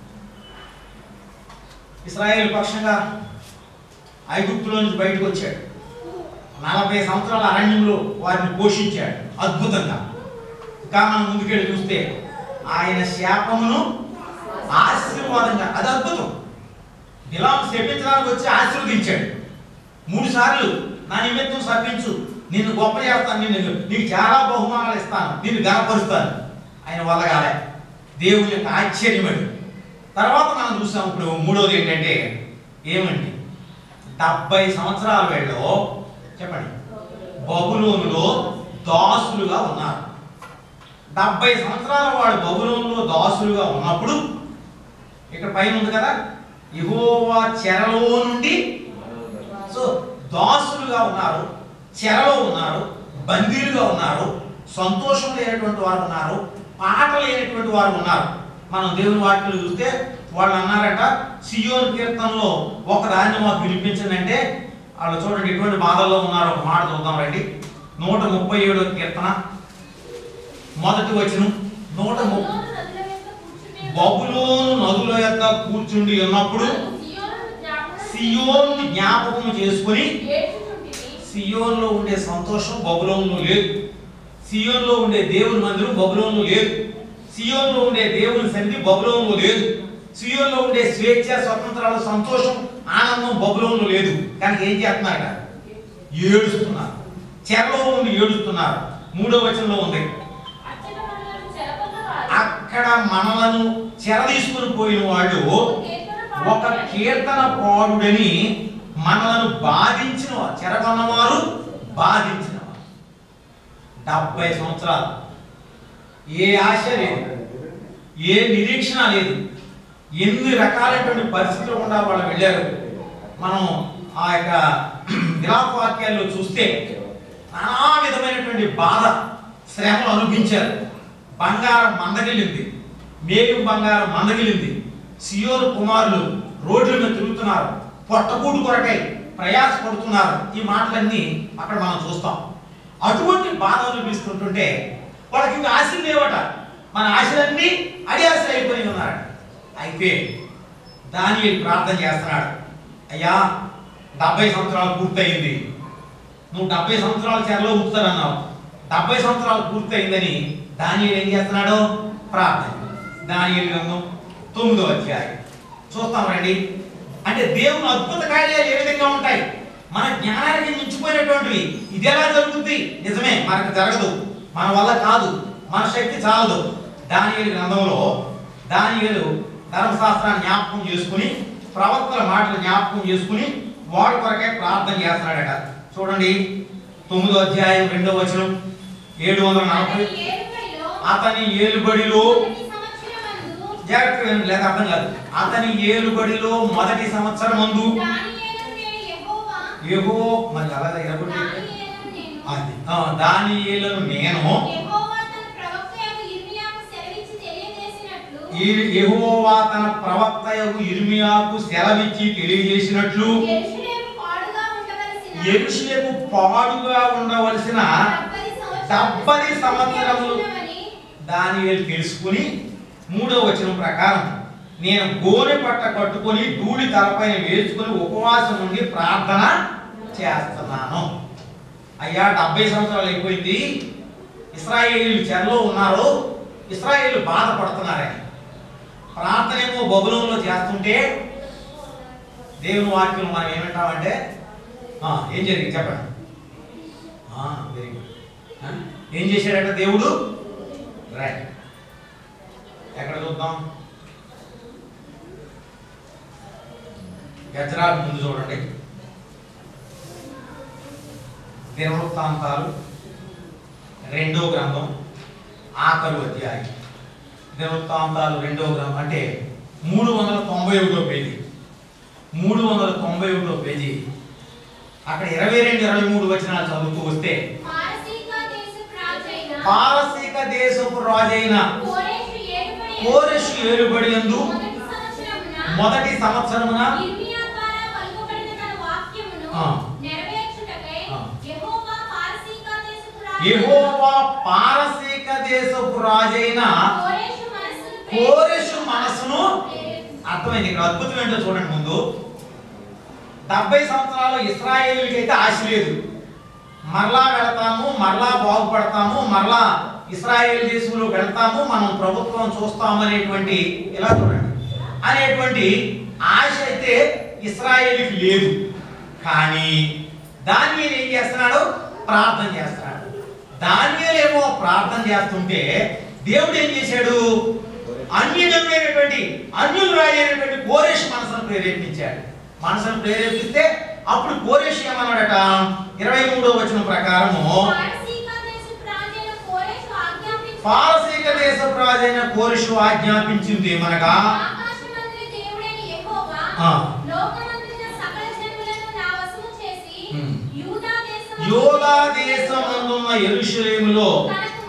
ఇస్రాయేల్ పక్షంగా ఐగుప్తులో నుంచి బయటకు వచ్చాడు నలభై సంవత్సరాల అరణ్యంలో వారిని పోషించాడు అద్భుతంగా ఇంకా మనం ముందుకెళ్ళి చూస్తే ఆయన శాపమును ఆశీర్వాదంగా అది అద్భుతం బిలాం శపించడానికి వచ్చి ఆశీర్వదించాడు మూడు సార్లు నా నిమిత్తం శపించు నిన్ను గొప్ప చేస్తాను నిన్ను నీకు చాలా బహుమానాలు ఇస్తాను నిన్ను గనపరుస్తాను ఆయన వల్ల కాలే దేవుని యొక్క ఆశ్చర్యమడు తర్వాత మనం చూసాం ఇప్పుడు మూడోది ఏంటంటే ఏమండి డెబ్బై సంవత్సరాల వేళలో చెప్పండి బబులోనులో దాసులుగా ఉన్నారు డెబ్బై సంవత్సరాల వాడు బబులోనులో దాసులుగా ఉన్నప్పుడు ఇక్కడ పైన ఉంది కదా యెహోవా చెరలో నుండి సో దాసులుగా ఉన్నారు చెరలో ఉన్నారు బందీలుగా ఉన్నారు సంతోషం లేనటువంటి వారు ఉన్నారు పాట లేనటువంటి వారు ఉన్నారు మనం దేవుని వాక్యలు చూస్తే వాళ్ళు అన్నారట సియోన్ కీర్తనలో ఒక దాన్ని మాకు వినిపించండి అంటే వాళ్ళు చూడండి ఎటువంటి బాధల్లో ఉన్నారు ఒక మాట చూద్దాం రండి నూట ముప్పై ఏడో కీర్తన మొదటి వచనం నూట ముప్పై బబులోను నదుల బబులోను నదుల యొక్క కూర్చుండే యొక్క కూర్చుండి ఉన్నప్పుడు సియోను జ్ఞాపకం సియోన్ జ్ఞాపకం చేసుకుని ఏడ్చుచుంటివి. సియోన్లో ఉండే సంతోషం బబులోన్లో లేదు సియోన్లో ఉండే దేవుని మందిరం బబులోన్లో లేదు సియోన్లో ఉండే దేవుని సన్నిధి బబులోన్లో లేదు సియోన్లో ఉండే స్వేచ్ఛ స్వతంత్రాలు సంతోషం ఆనందం బబులోన్లో లేదు కానీ ఏం చేస్తున్నారు ఏడుస్తున్నారు చెరలో ఉండి ఏడుస్తున్నారు మూడో వచనంలో ఉంది అచ్చట మనలను చెరపన్నవారు అక్కడ మనలను చెర తీసుకుని పోయిన వాళ్ళు కీర్తన ఒక పాడుట కీర్తన పాడుడని మనలను బాధించిన వారు చెరగొన్నవారు బాధించిన వారు డెబ్బై సంవత్సరాలు ఏ ఆశ లేదు ఏ నిరీక్షణ లేదు ఎన్ని రకాలైనటువంటి పరిస్థితులు గుండా వాళ్ళు వెళ్ళారు మనం ఆ యొక్క విలాప వాక్యాల్లో చూస్తే నానా విధమైనటువంటి బాధ శ్రమలు అనుభవించారు బంగారం మందగిలింది మేఘం బంగారం మందగిలింది సియోరు కుమారులు రోడ్ల మీద తిరుగుతున్నారు పొట్టకూడు కొరకై ప్రయాసపడుతున్నారు ఈ మాటలన్నీ అక్కడ మనం చూస్తాం అటువంటి బాధ అనిపిస్తుంటుంటే వాళ్ళకి ఇంకా ఆశలు లేవట మన ఆశలన్నీ అడి ఆశలు అయిపోయి ఉన్నాడు అయితే దాని ప్రార్థన చేస్తున్నాడు అయ్యా డెబ్బై సంవత్సరాలు పూర్తయింది నువ్వు డెబ్బై సంవత్సరాల చెరలో ఉంచుతానన్నావు డెబ్బై సంవత్సరాలు పూర్తయిందని దాని ఏం చేస్తున్నాడు ప్రార్థన దాని గ్రంథం తొమ్మిదో అధ్యాయం చూస్తాం రండి అంటే దేవుని అద్భుత కార్యాలు ఏ విధంగా ఉంటాయి మన జ్ఞానానికి మించిపోయినటువంటివి ఇది ఎలా జరుగుతుంది నిజమే మనకు జరగదు మన వల్ల కాదు మన శక్తి చాలదు దానియేలు గ్రంథంలో దానియేలు ధర్మశాస్త్రాన్ని జ్ఞాపకం చేసుకుని ప్రవక్తల మాటలు జ్ఞాపకం చేసుకుని వాడి కొరకే ప్రార్థన చేస్తున్నాడట చూడండి తొమ్మిదో అధ్యాయం రెండో వచనం ఏడు వందల నలభై అతని ఏలుబడిలో అతని ఏలుబడిలో మొదటి సంవత్సరమందు జాగ్రత్తగా వినండి, లేదా అర్థం కాదు అతని ఏలుబడిలో మొదటి సంవత్సరం ముందు దానియేలును నేను యెహోవా ఏహో మరి అలాగే ఎరగొట్టి దానియేలును నేను అది ఆ, దానియేలును నేను యెహోవా తన ప్రవక్తయగు ఇర్మియాకు సెలవిచ్చి తెలియజేసినట్లు ఈ యెహోవా తన ప్రవక్తయగు ఇర్మియాకు సెలవిచ్చి తెలియజేసినట్లు యెరూషలేము పాడుగా ఉండవలసిన యెరూషలేము పాడుగా ఉండవలసిన డెబ్బది డెబ్బది సంవత్సరములు వచ్చినవని దానియేలు తెలుసుకుని మూడో వచనం ప్రకారం నేను గోనె పట్ట కట్టుకొని ధూళి తలపైన వేసుకుని ఉపవాసం ఉండి ప్రార్థన చేస్తున్నాను అయ్యా డెబ్బై సంవత్సరాలు అయిపోయింది ఇస్రాయేలీలు చెరలో ఉన్నారు ఇస్రాయేలు బాధపడుతున్నారని ప్రార్థన ఏమో బబులంలో చేస్తుంటే దేవుని వాక్యం మనం ఏమంటామంటే ఆ, ఏం జరిగింది చెప్పండి వెరీ గుడ్ ఏం చేశాడట దేవుడు రైట్ ఎక్కడ చూద్దాం గజరాలు ముందు చూడండి దినవృత్తాంతాలు రెండో గ్రంథం ఆఖరు అధ్యాయం దినవృత్తాంతాలు రెండో గ్రంథం అంటే మూడు వందల తొంభై ఒకటో పేజీ మూడు వందల తొంభై ఒకటో పేజీ అక్కడ ఇరవై రెండు ఇరవై మూడు వచనాలు చదువుతూ వస్తే పారసీక దేశపు రాజైన పారసీక దేశపు రాజైన కోరెషు ఏలుబడి కోరెషు ఏలుబడి యందు మొదటి సంవత్సరమున మొదటి సంవత్సరమున ఇర్మియా ద్వారా పలుకబడిన తన వాక్యమును ఆ. నెరవేర్చుటకై ఆ. యెహోవా పారసీక దేశపు రాజైన యెహోవా పారసీక దేశపు రాజైన కోరెషు మనస్సును కోరెషు మనస్సును ప్రేరేపించాడు. అర్థమైంది ఇక్కడ అద్భుతం ఏంటో చూడండి ముందు డెబ్బై సంవత్సరాలు ఇస్రాయేలీలకి అయితే ఆశ లేదు మరలా వెళతాము మరలా బాగుపడతాము మరలా ఇస్రాయేల్ దేశంలో వెళ్తాము మనం ప్రభుత్వం చూస్తాము అనేటువంటి ఇలా చూడండి అనేటువంటి ఆశ అయితే ఇస్రాయేలీకి లేదు కానీ దానియేలు ఏం చేస్తున్నాడు ప్రార్థన చేస్తున్నాడు దానియేలు ఏమో ప్రార్థన చేస్తుంటే దేవుడు ఏం చేశాడు అన్యులమైనటువంటి అన్యులు రాజైనటువంటి కోరేష్ మనసును ప్రేరేపించాడు మనసును ప్రేరేపిస్తే అప్పుడు కోరేష్ ఏమన్నాడట ఇరవై మూడో వచనం ప్రకారము పారసీక దేశపు రాజైన కోరెషు ఆజ్ఞాపించి పారసీక దేశపు రాజైన కోరేషు ఆజ్ఞాపించింది ఏమనగా ఆకాశమంత్రి దేవుడైన యెహోవా ఆ. లోకమందున సకల జనులను నా వశము చేసి ఉమ్. యూదా దేశము యోధా దేశమందున్న ఎరుషలేములో తనకు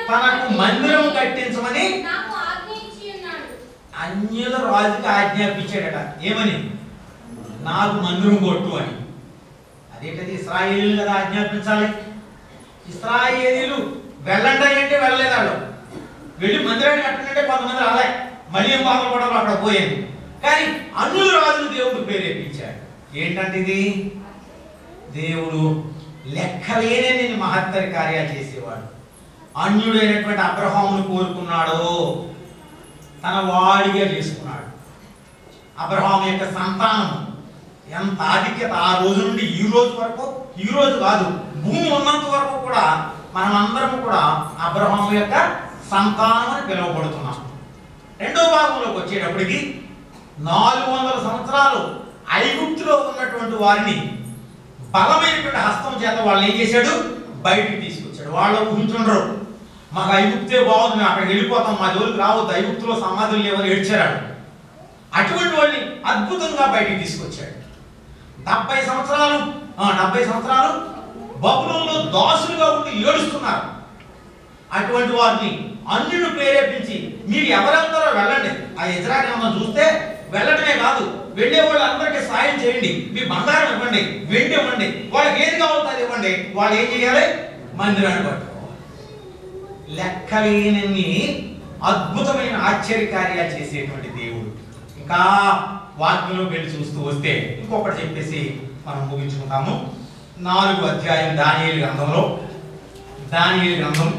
తనకు మందిరం కట్టించమని నాకు ఆజ్ఞ ఇచ్చి ఉన్నాడు అన్యుల రాజుకి ఆజ్ఞాపించాడట ఏమని నాకు మందిరం కొట్టు అని అదేంటది ఇస్రాయేలీలు కదా ఆజ్ఞాపించాలి ఇస్రాయేలీలు వెళ్ళండి అంటే వెళ్ళలేదు వాళ్ళు వెళ్ళి మందిరాన్ని కట్టనంటే కొంతమంది రాలే మళ్ళీ ఏం బాధలు పడాలో అక్కడ పోయింది కానీ అన్యుల రాజులు దేవుడు ప్రేరేపించాడు ఏంటంటే ఇది దేవుడు లెక్కలేనే నేను మహత్తర కార్యాలు చేసేవాడు అన్యుడైనటువంటి అబ్రహామును కోరుకున్నాడు తన వాడిగా చేసుకున్నాడు అబ్రహాం యొక్క సంతానం ఎంత ఆధిక్యత ఆ రోజు నుండి ఈ రోజు వరకు ఈ రోజు కాదు భూమి ఉన్నంత వరకు కూడా మనమందరం కూడా అబ్రహాం యొక్క సంతానం అని పిలువబడుతున్నాం రెండో భాగంలోకి వచ్చేటప్పటికి నాలుగు వందల సంవత్సరాలు ఐగుప్తులో ఉన్నటువంటి వారిని బలమైనటువంటి హస్తం చేత వాళ్ళు ఏం చేశాడు బయటికి తీసుకొచ్చాడు వాళ్ళు ఊహించుండరు మాకు ఐగుప్తే బాగుంది మేము అక్కడికి వెళ్ళిపోతాం మా జోలికి రావద్దు ఐగుప్తులో సమాధులు లేవని ఏడ్చాడు అటువంటి వాళ్ళని అద్భుతంగా బయటికి తీసుకొచ్చాడు డెబ్బై సంవత్సరాలు ఆ, డెబ్బై సంవత్సరాలు బబులంలో దాసులుగా ఉండి ఏడుస్తున్నారు అటువంటి వారిని అన్యును ప్రేరేపించి మీరు ఎవరెళ్తారో వెళ్ళండి ఆ యజ్రాగ్రంథం చూస్తే వెళ్ళడమే కాదు వెళ్ళే వాళ్ళందరికీ సాయం చేయండి మీ బంగారం ఇవ్వండి వెండి ఇవ్వండి వాళ్ళకి ఏది కావాలో అది ఇవ్వండి వాళ్ళు ఏం చేయాలి మందిరాన్ని పట్టుకోవాలి లెక్కలేనన్ని అద్భుతమైన ఆశ్చర్య కార్యాలు చేసేటువంటి దేవుడు ఇంకా వాక్యంలో వెళ్ళి చూస్తూ వస్తే ఇంకొకటి చెప్పేసి మనం ముగించుకుంటాము నాలుగు అధ్యాయం దానియేలు గ్రంథంలో దానియేలు గ్రంథం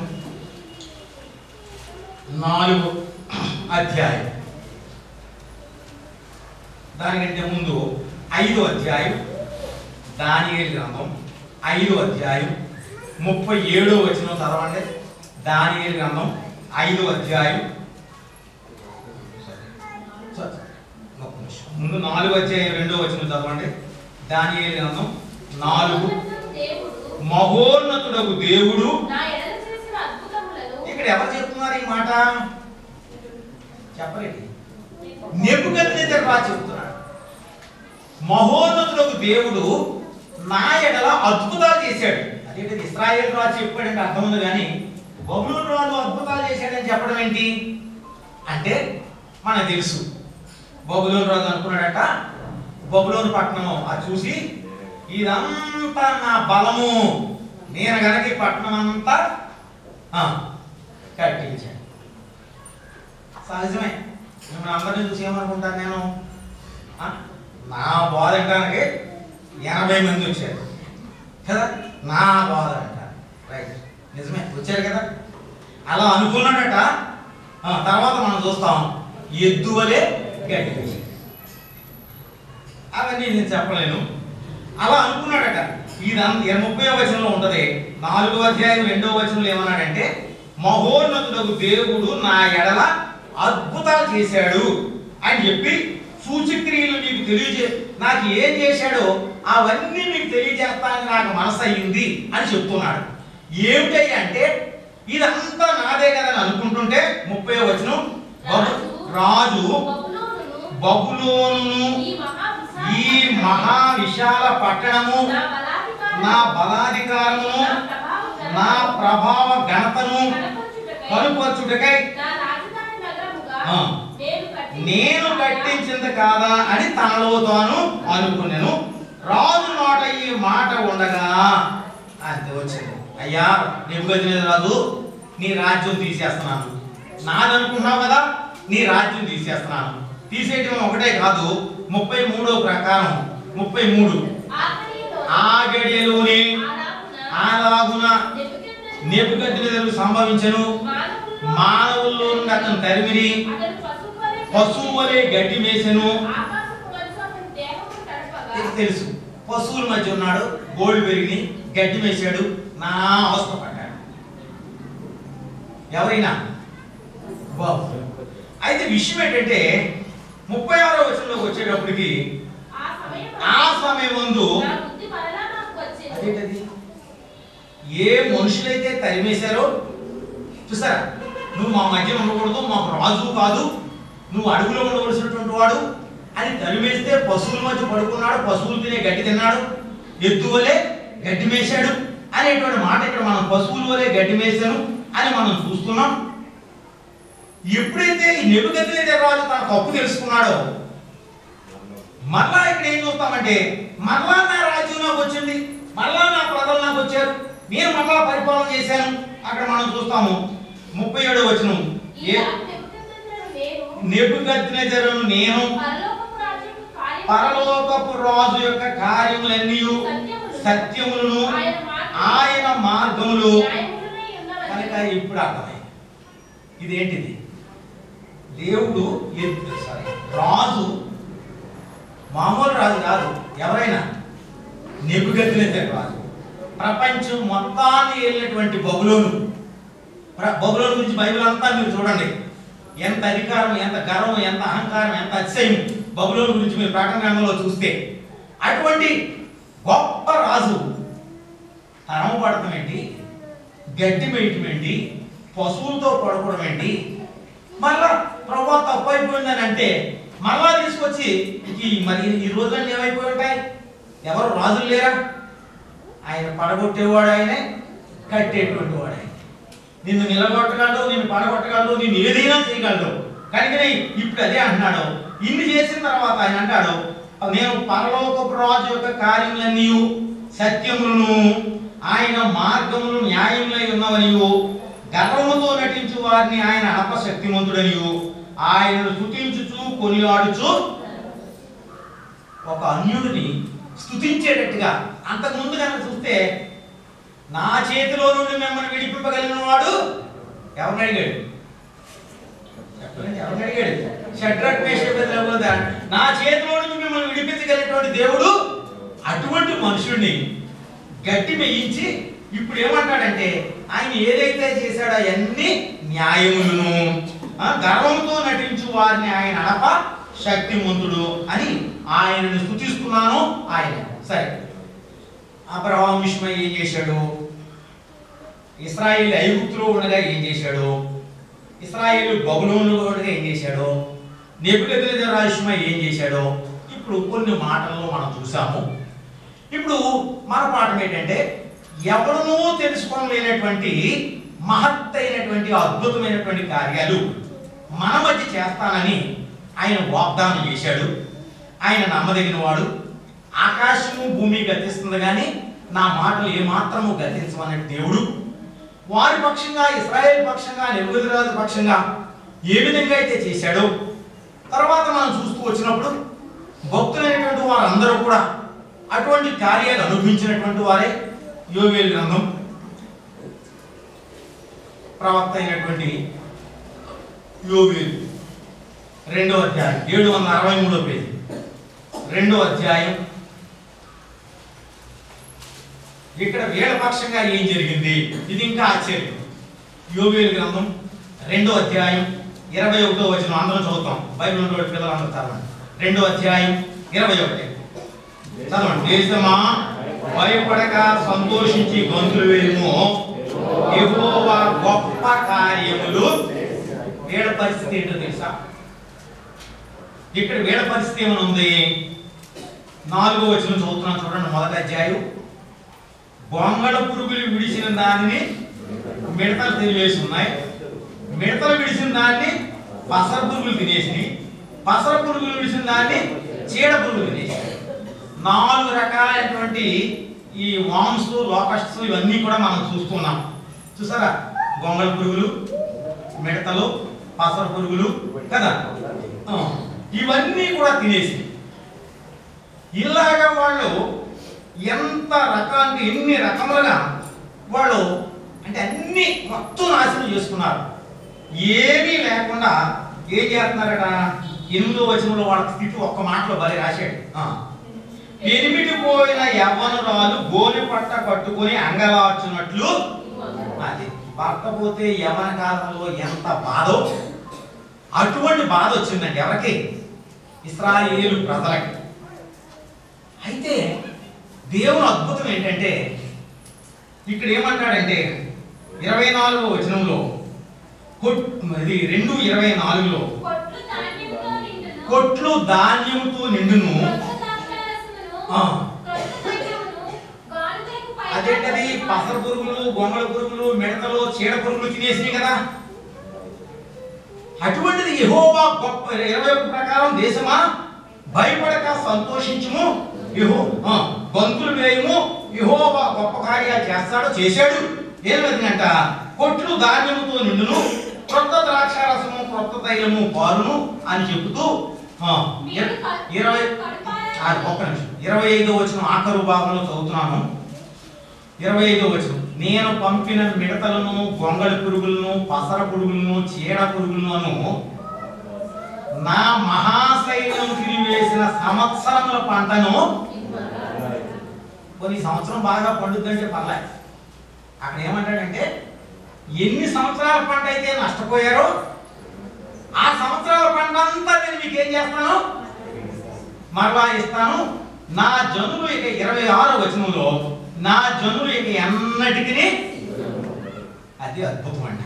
నాలుగు అధ్యాయం దానికంటే ముందు ఐదో అధ్యాయం దానియేలు గ్రంథం ఐదో అధ్యాయం ముప్పై ఏడో వచనం చదవండి దానియేలు గ్రంథం ఐదో అధ్యాయం సరే, ఒక్క నిమిషం. ముందు నాలుగు అధ్యాయం రెండో వచనం చదవండి దానియేలు గ్రంథం నాలుగు దేవుడు మహోన్నతుడకు దేవుడు నా ఎడల చేసిన అద్భుతములను ఇక్కడ ఎవరు చెప్తున్నారు ఈ మాట చెప్పలేదు నెప్పుకద్నేజర్ రాజు చెప్తున్నాడు మహోన్నతులకు దేవుడు నా ఎడల అద్భుతాలు చేశాడు అదేంటి ఇస్రాయేల్ రాజు చెప్పాడంటే అర్థం ఉంది కానీ బబులోను రాజు అద్భుతాలు చేశాడని చెప్పడం ఏంటి అంటే మనకు తెలుసు బబులోను రాజు అనుకున్నాడట బబులోను పట్టణము అది చూసి ఇదంతా నా బలము నేను గనక ఈ పట్టణం అంతా ఆ, కట్టించాను సహజమే మిమ్మల్ని అందరినీ చూసి ఏమనుకుంటాను నేను ఆ, నా బాధ అంటానికి ఎనభై మంది వచ్చారు కదా నా బాధ అంటారు రైట్ నిజమే వచ్చారు కదా అలా అనుకున్నాడట ఆ, తర్వాత మనం చూస్తాం ఎద్దు వలె గడ్డి వేశాడు. అవన్నీ నేను చెప్పలేను అలా అనుకున్నాడట ఇది ముప్పై వచనంలో ఉంటది నాలుగో అధ్యాయం రెండో వచనంలో ఏమన్నాడంటే మహోన్నతుడకు దేవుడు నా ఎడల అద్భుతాలు చేశాడు అని చెప్పి సూచక్రియలు నీకు తెలియజే నాకు ఏం చేశాడో అవన్నీ మీకు తెలియజేస్తానని నాకు మనసు అయ్యింది అని చెప్తున్నాడు ఏమిటయ్యా అంటే ఇదంతా నాదే కదా అని అనుకుంటుంటే ముప్పై వచనం బబు- రాజు బబులోనును బబులోను ఈ మహా విశాల ఈ మహా విశాల పట్టణము నా బలాధికారము నా బలాధికారమును నా ప్రభావ నా ప్రభావ ఘనతను కనపరచుటకై కనుపరచుటకై నా రాజధాని నగరముగా ఆ. నేను కట్టించిన నేను కట్టించింది కాదా అని తనలో తాను అనుకున్నాను రాజు నోట ఈ మాట ఉండగా అంతే వచ్చింది అయ్యా నెబ్బుగదిన రాజు నీ రాజ్యం తీసేస్తున్నాను నాదనుకున్నావు కదా నీ రాజ్యం తీసేస్తున్నాను తీసేయటం ఒకటే కాదు ముప్పై మూడో ప్రకారం ముప్పై మూడు ఆఖరిలో ఆ గడియలోనే ఆలాగున ఆలాగున నెబుకద్నెజరు నేపుగద్దిన సంభవించను మానవుల్లో మానవుల్లో నుండి అతను తరిమిని అతడు పశువు వలె పశువు వలె గడ్డి మేసెను ఆకాశపు వరుస అతని దేహము తడపగా నీకు తెలుసు పశువుల మధ్య ఉన్నాడు గోళ్ళు పెరిగి గడ్డి మేసాడు నా అవస్థ పడ్డాడు ఎవరైనా బాబు అయితే విషయం ఏంటంటే ముప్పై ఆరో వచనంలోకి వచ్చేటప్పటికి ఆ సమయం ఆ సమయం ముందు నా బుద్ధి మరలా నాకు వచ్చింది అదేంటది ఏ మనుషులైతే తరిమేశారో చూసారా నువ్వు మా మధ్య ఉండకూడదు మాకు రాజు కాదు నువ్వు అడుగులో ఉండవలసినటువంటి వాడు అని తరిమేస్తే పశువుల మధ్య పడుకున్నాడు పశువులు తినే గడ్డి తిన్నాడు ఎద్దు వలె గడ్డి మేశాడు అనేటువంటి మాట ఇక్కడ మనం పశువుల వలె గడ్డి మేసాను అని మనం చూస్తున్నాం ఎప్పుడైతే ఈ నెబుకద్నేజర్ రాజు తన తప్పు తెలుసుకున్నాడో మరలా ఇక్కడ ఏం చూస్తామంటే మరలా నా రాజ్యం నాకు వచ్చింది మరలా నా ప్రజలు నాకు వచ్చారు నేను మరలా పరిపాలన చేశాను అక్కడ మనం చూస్తాము ముప్పై ఏడు వచనం ఏ ఇలా నెబుకద్నెజరు నేను నెబుకద్నెజరును నేను పరలోకపు రాజ్యపు కార్యములను పరలోకపు రాజు యొక్క కార్యములన్నీ సత్యములను సత్యములను ఆయన మార్గములు ఆయన మార్గములు న్యాయములనై ఉన్నవని కనుక ఇప్పుడు అర్థమైంది ఇదేంటిది దేవుడు ఎద్దు సారీ రాజు మామూలు రాజు కాదు ఎవరైనా నెబుకద్నెజర్ రాజు ప్రపంచం మొత్తాన్ని వెళ్ళినటువంటి బబులోను ప్ర- బబులోను గురించి బైబిల్ అంతా మీరు చూడండి ఎంత అధికారం ఎంత గర్వం ఎంత అహంకారం ఎంత అతిశయం బబులోను గురించి మీరు ప్రకటన గ్రంథంలో చూస్తే అటువంటి గొప్ప రాజు తరము పడటం ఏంటి గడ్డి వేయటం ఏంటి పశువులతో పడుకోవడం ఏంటి మళ్ళా ప్రభా తప్పు అయిపోయిందని అంటే మళ్ళా తీసుకొచ్చి ఈ మరి ఈ రోజులన్నీ ఏమైపోయి ఉంటాయి ఎవరు రాజులు లేరా ఆయన పడగొట్టేవాడు ఆయనే కట్టేటువంటి వాడు ఆయన నిన్ను నిలగొట్టగలడు నిన్ను పడగొట్టగలడు నిన్ను ఏదైనా చేయగలడు కనుకనే ఇప్పుడు అదే అంటున్నాడు ఇన్ని చేసిన తర్వాత ఆయన అంటాడు నేను పరలోకపు రాజు యొక్క కార్యములన్నీ సత్యములను ఆయన మార్గములు న్యాయములై ఉన్నవనియు గర్వముతో నటించు వారిని ఆయన అనప శక్తిమంతుడనియు ఆయనను స్తుతించుచు కొనియాడుచు ఒక అన్యుడిని స్తుతించేటట్టుగా అంతకు ముందు కనుక చూస్తే నా చేతిలో నుండి మిమ్మల్ని విడిపింపగలిగిన వాడు ఎవరిని అడిగాడు చెప్పండి, ఎవరిని అడిగాడు షడ్రక్ మేషబెదలవులో నా చేతిలో నుంచి మిమ్మల్ని విడిపించగలిగినటువంటి దేవుడు అటువంటి మనుషుడిని గట్టి మెయించి ఇప్పుడు ఏమంటాడంటే ఆయన ఏదైతే చేశాడో అవన్నీ న్యాయములను ఆ, గర్వంతో నటించు వారిని ఆయన అడప శక్తిమంతుడు అని ఆయనను స్థుతిస్తున్నాను ఆయన సరే అబ్రహాం విషయమై ఏం చేశాడు ఇస్రాయేల్ ఐగుప్తులో ఉండగా ఏం చేశాడు ఇస్రాయేల్ బబులోనులో ఉండగా ఏం చేశాడు నెబుకద్నెజర్ రాజుమై ఏం చేశాడో ఇప్పుడు కొన్ని మాటల్లో మనం చూసాము ఇప్పుడు మన పాఠం ఏంటంటే ఎవడనూ తెలుసుకోలేనటువంటి మహత్తైనటువంటి అద్భుతమైనటువంటి కార్యాలు మన మధ్య చేస్తానని ఆయన వాగ్దానం చేశాడు ఆయన నమ్మదగిన వాడు ఆకాశము భూమి గతిస్తుంది కానీ నా మాటలు ఏమాత్రము గతించమనే దేవుడు వారి పక్షంగా ఇస్రాయేల్ పక్షంగా నెబుకద్నెజరు పక్షంగా ఏ విధంగా అయితే చేశాడో తర్వాత మనం చూస్తూ వచ్చినప్పుడు భక్తులైనటువంటి వారందరూ కూడా అటువంటి కార్యాలు అనుభవించినటువంటి వారే యోవేలు గ్రంథం ప్రవక్త అయినటువంటి యోవేలు రెండో అధ్యాయం ఏడు వందల అరవై మూడో పేజీ రెండో అధ్యాయం ఇక్కడ వీళ్ళ పక్షంగా ఏం జరిగింది ఇది ఇంకా ఆశ్చర్యం యోవేలు గ్రంథం రెండో అధ్యాయం ఇరవై ఒకటో వచ్చిన అందరం చదువుతాం బైబిల్ ఉన్నటువంటి పిల్లలు అందరూ చదవండి రెండో అధ్యాయం ఇరవై ఒకటి చదవండి దేశమా భయపడక సంతోషించి గొంతులు వేయము యెహోవా గొప్ప కార్యములు వీళ్ళ పరిస్థితి ఏంటో తెలుసా ఇక్కడ వీళ్ళ పరిస్థితి ఏమైనా ఉంది నాలుగో వచ్చిన చదువుతున్నాను చూడండి మొదటి అధ్యాయం గొంగళ పురుగులు విడిచిన దానిని మిడతలు తినివేసి ఉన్నాయి మిడతలు విడిచిన దాన్ని పసర పురుగులు తినేసినాయి పసర పురుగులు విడిచిన దాన్ని చీడ పురుగులు తినేసినాయి నాలుగు రకాలైనటువంటి ఈ వామ్స్ లోకస్ట్స్ ఇవన్నీ కూడా మనం చూస్తున్నాం చూసారా గొంగళ పురుగులు మిడతలు పసర పురుగులు కదా ఆ, ఇవన్నీ కూడా తినేసి ఇలాగా వాళ్ళు ఎంత రకానికి ఎన్ని రకములుగా వాళ్ళు అంటే అన్ని మొత్తం నాశనం చేసుకున్నారు ఏమీ లేకుండా ఏం చేస్తున్నారట ఎనిమిదో వచనంలో వాళ్ళ స్థితి ఒక్క మాటలో బలి రాశాడు ఆ. ఎనిమిది పోయిన యవ్వనురాలు గోలి పట్ట కట్టుకొని అంగలార్చున్నట్లు అది భర్త పోతే యవన కాలంలో ఎంత బాధో అటువంటి బాధ వచ్చిందండి ఎవరికి ఇస్రాయేలు ప్రజలకి అయితే దేవుని అద్భుతం ఏంటంటే ఇక్కడ ఏమంటాడంటే ఇరవై నాలుగో వచనంలో కొట్- ఇది రెండు ఇరవై నాలుగులో కొట్లు ధాన్యముతో నిండును. కొట్లు ధాన్యముతో నిండును క్రొత్త ద్రాక్షారసమును, ఆ. క్రొత్త ద్రవ్యమును, గానుగలకు అదేంటది పసర పురుగులు గొంగళ పురుగులు మిడతలు చీడ పురుగులు తినేసినాయి కదా అటువంటిది యెహోవా గొప్ప ఇరవై ఒకటి ప్రకారం దేశమా భయపడక సంతోషించుము యహో ఆ, గొంతులు వేయము యెహోవా గొప్ప కార్యాలు చేస్తాడు చేశాడు ఏమిటంట కొట్లు ధాన్యముతో నిండును క్రొత్త ద్రాక్షారసము క్రొత్త తైలము పారును అని చెబుతూ ఆ, ఇర- ఇరవై ఆ, ఒక్క నిమిషం ఇరవై ఐదో వచ్చిన ఆఖరు భాగంలో చదువుతున్నాను ఇరవై ఐదో వచనం నేను పంపిన మిడతలను గొంగళి పురుగులను పసర పురుగులను చీడ పురుగులను నా మహాశైలం తిరివేసిన సంవత్సరముల పంటను కొన్ని సంవత్సరం బాగా పండుద్దంటే పర్లే అక్కడ ఏమంటాడంటే ఎన్ని సంవత్సరాల పంట అయితే నష్టపోయారో ఆ సంవత్సరాల పంట అంతా నేను మీకు ఏం చేస్తాను మరలా ఇస్తాను నా జనులు ఇక ఇరవై ఆరో వచనంలో నా జనులు ఇక ఎన్నటికి అది అద్భుతం అండి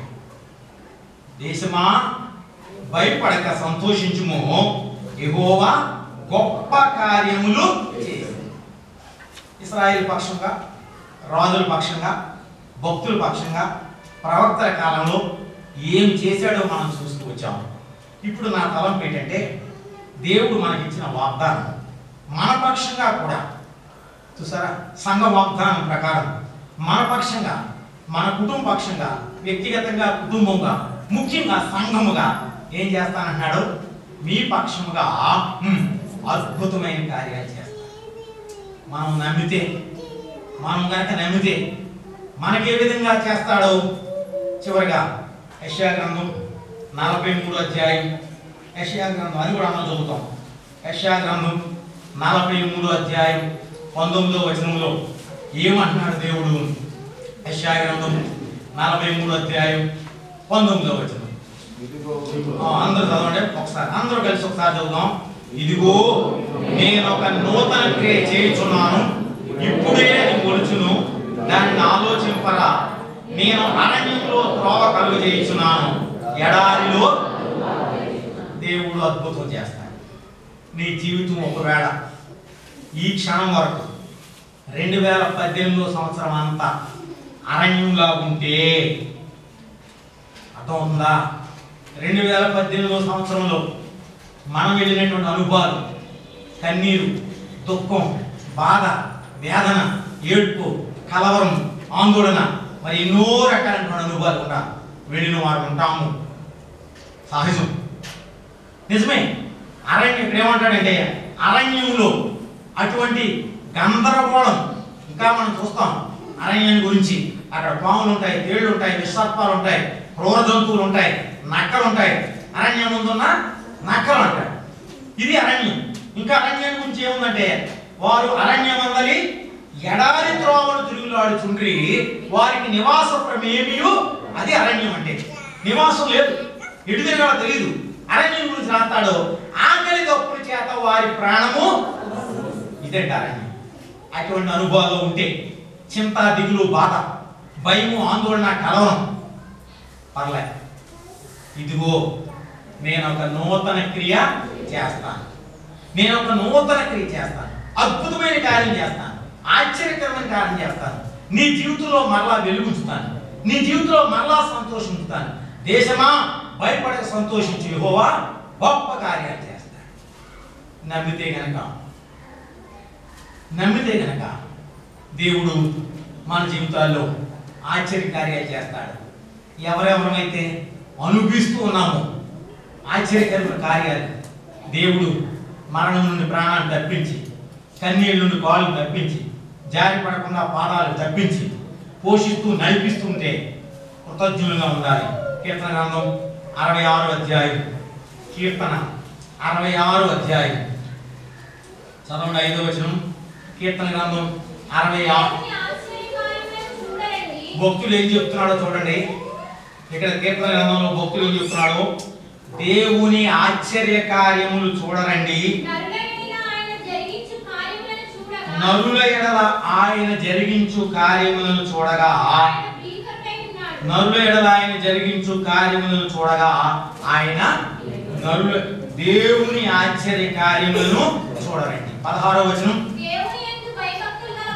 దేశమా భయపడక సంతోషించుము యెహోవా గొప్ప కార్యములు చేసి ఇస్రాయేల్ పక్షంగా రాజుల పక్షంగా భక్తుల పక్షంగా ప్రవర్తన కాలంలో ఏం చేశాడో మనం చూస్తూ వచ్చాము ఇప్పుడు నా తలంపు ఏంటంటే దేవుడు మనకిచ్చిన వాగ్దానం మన పక్షంగా కూడా చూసారా సంఘ వాగ్దానం ప్రకారం మన పక్షంగా మన కుటుంబ పక్షంగా వ్యక్తిగతంగా కుటుంబంగా ముఖ్యంగా సంఘముగా ఏం చేస్తానంటున్నాడు మీ పక్షముగా ఉమ్, అద్భుతమైన కార్యాలు చేస్తాను మనం నమ్మితే మనం కనుక నమ్మితే మనకి ఏ విధంగా చేస్తాడో చివరిగా యెషయా గ్రంథం నలభై మూడు అధ్యాయం యెషయా గ్రంథం అది కూడా మనం చదువుతాం యెషయా గ్రంథం నలభై మూడు అధ్యాయం పంతొమ్మిదో వచనంలో ఏమంటున్నాడు దేవుడు యెషయా గ్రంథం నలభై మూడు అధ్యాయం పంతొమ్మిదో వచనం ఆ, అందరూ చదవండి ఒకసారి అందరూ కలిసి ఒకసారి చదువుదాం ఇదిగో నేను ఒక నూతన క్రియ చేయుచున్నాను ఇప్పుడే అది మొలుచును దాన్ని ఆలోచింపరా నేను అరణ్యంలో త్రోవ కలుగు చేయుచున్నాను ఎడారిలో దేవుడు అద్భుతం చేస్తాడు నీ జీవితం ఒకవేళ ఈ క్షణం వరకు రెండు వేల పద్దెనిమిదో సంవత్సరం అంతా అరణ్యంలా ఉంటే అర్థం ఉందా రెండు వేల పద్దెనిమిదో సంవత్సరంలో మనం వెళ్ళినటువంటి అనుభవాలు కన్నీరు దుఃఖం బాధ వేదన ఏడ్పు కలవరం ఆందోళన మరి ఎన్నో రకాలైనటువంటి అనుభవాలు కూడా వెళ్ళిన వారు ఉంటాము సహజం నిజమే అరణ్యం ఇక్కడ ఏమంటాడంటే అరణ్యంలో అటువంటి గందరగోళం ఇంకా మనం చూస్తాం అరణ్యం గురించి అక్కడ పాములు ఉంటాయి తేళ్లు ఉంటాయి విషసర్పాలు ఉంటాయి క్రూర జంతువులు ఉంటాయి నక్కలు ఉంటాయి అరణ్యం ముందున్న నక్కలు అంటారు ఇది అరణ్యం ఇంకా అరణ్యం గురించి ఏముందంటే వారు అరణ్యమందలి ఎడారి త్రోవను తిరుగులాడుచుండ్రి వారికి నివాసప్రమేమియు అది అరణ్యం అంటే నివాసం లేదు ఎటు తిరగాలో తెలియదు అరణ్యం గురించి రాస్తాడు ఆకలి తప్పుల చేత వారి ప్రాణము ఇదంట అరణ్యం అటువంటి అనుభవాలు ఉంటే చింత దిగులు బాధ భయము ఆందోళన కలవరం పర్లే ఇదిగో నేను ఒక నూతన క్రియ చేస్తాను నేను ఒక నూతన క్రియ చేస్తాను అద్భుతమైన కార్యం చేస్తాను ఆశ్చర్యకరమైన కార్యం చేస్తాను నీ జీవితంలో మరలా వెలుగుంచుతాను నీ జీవితంలో మరలా సంతోషించుతాను దేశమా భయపడక సంతోషించు యెహోవా గొప్ప కార్యాలు చేస్తాడు నమ్మితే గనక నమ్మితే గనక దేవుడు మన జీవితాల్లో ఆశ్చర్య కార్యాలు చేస్తాడు ఎవరెవరమైతే అనుభవిస్తూ ఉన్నామో ఆశ్చర్యకరమైన కార్యాలు దేవుడు మరణం నుండి ప్రాణాన్ని తప్పించి కన్నీళ్ళ నుండి కాళ్ళు తప్పించి జారి పడకుండా పాదాలు తప్పించి పోషిస్తూ నడిపిస్తుంటే కృతజ్ఞులుగా ఉండాలి కీర్తన గ్రంథం అరవై ఆరు అధ్యాయం కీర్తన అరవై ఆరు అధ్యాయం చదవండి ఐదో వచనం కీర్తన గ్రంథం అరవై ఆరు దేవుని ఆశ్చర్యకార్యములను చూడండి. భక్తులు ఏం చెప్తున్నాడో చూడండి ఇక్కడ కీర్తన గ్రంథంలో భక్తులు ఏం చెప్తున్నాడు దేవుని ఆశ్చర్య కార్యములు చూడరండి నరులైన ఆయన జరిగించు కార్యములను చూడగా నరుల ఎడల ఆయన జరిగించు కార్యములను చూడగా ఆయన భీకరుడై ఉన్నాడు. నరుల ఎడల ఆయన జరిగించు కార్యములను చూడగా ఆయన నరుల దేవుని ఆశ్చర్య కార్యములను చూడరండి పదహారో వచనం దేవుని యందు భయభక్తులు గల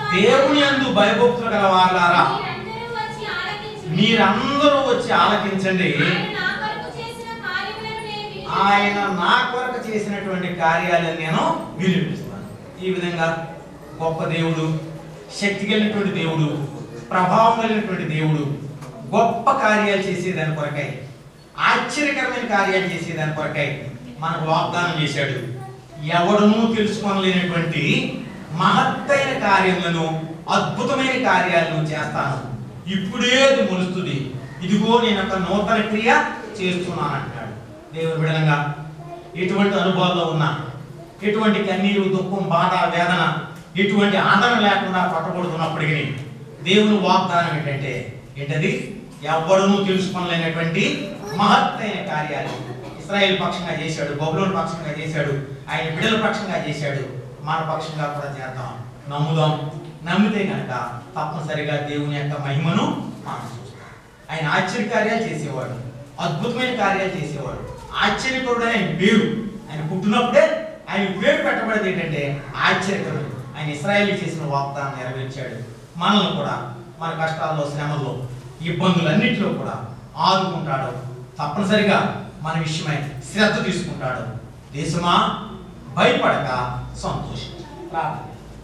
దేవుని యందు భయభక్తులు గల వారులారా మీరందరూ వచ్చి ఆలకించుడి. మీరందరూ వచ్చి ఆలకించండి ఆయన నా కొరకు చేసిన కార్యములను నేను విని- ఆయన నా కొరకు చేసినటువంటి కార్యాలను నేను వినిపిస్తాను ఈ విధంగా గొప్ప దేవుడు శక్తి కలిగినటువంటి దేవుడు ప్రభావం కలిగినటువంటి దేవుడు గొప్ప కార్యాలు చేసేదాని కొరకై ఆశ్చర్యకరమైన కార్యాలు చేసేదాని కొరకై మనకు వాగ్దానం చేశాడు ఎవడనూ తెలుసుకోలేనటువంటి మహత్తైన కార్యములను అద్భుతమైన కార్యాలను చేస్తాను ఇప్పుడే అది మొలుస్తుంది ఇదిగో నేను ఒక నూతన క్రియ చేస్తున్నాను అంటాడు దేవుని విడనంగా ఎటువంటి అనుభవాల్లో ఉన్నా ఎటువంటి కన్నీరు దుఃఖం బాధ వేదన ఎటువంటి ఆదరణ లేకుండా పట్టబడుతున్నప్పటికీ దేవుని వాగ్దానం ఏంటంటే ఏంటది ఎవడనూ తెలుసుకోలేనటువంటి మహత్తైన కార్యాలు ఇస్రాయేల్ పక్షంగా చేశాడు బబులోని పక్షంగా చేశాడు ఆయన బిడల పక్షంగా చేశాడు మన పక్షంగా కూడా చేద్దాం నమ్ముదాం నమ్మితే కనుక తప్పనిసరిగా దేవుని యొక్క మహిమను మనం చూస్తాం ఆయన ఆశ్చర్య కార్యాలు చేసేవాడు అద్భుతమైన కార్యాలు చేసేవాడు ఆశ్చర్యకరుడు ఆయన పేరు ఆయన పుట్టినప్పుడే ఆయన పేరు పెట్టబడేది ఏంటంటే ఆశ్చర్యకరుడు ఆయన ఇస్రాయేల్ చేసిన వాగ్దానం నెరవేర్చాడు మనల్ని కూడా మన కష్టాల్లో శ్రమల్లో ఇబ్బందులన్నింటిలో కూడా ఆదుకుంటాడు తప్పనిసరిగా మన విషయమై శ్రద్ధ తీసుకుంటాడు దేశమా భయపడక సంతోషించు ప్రార్థన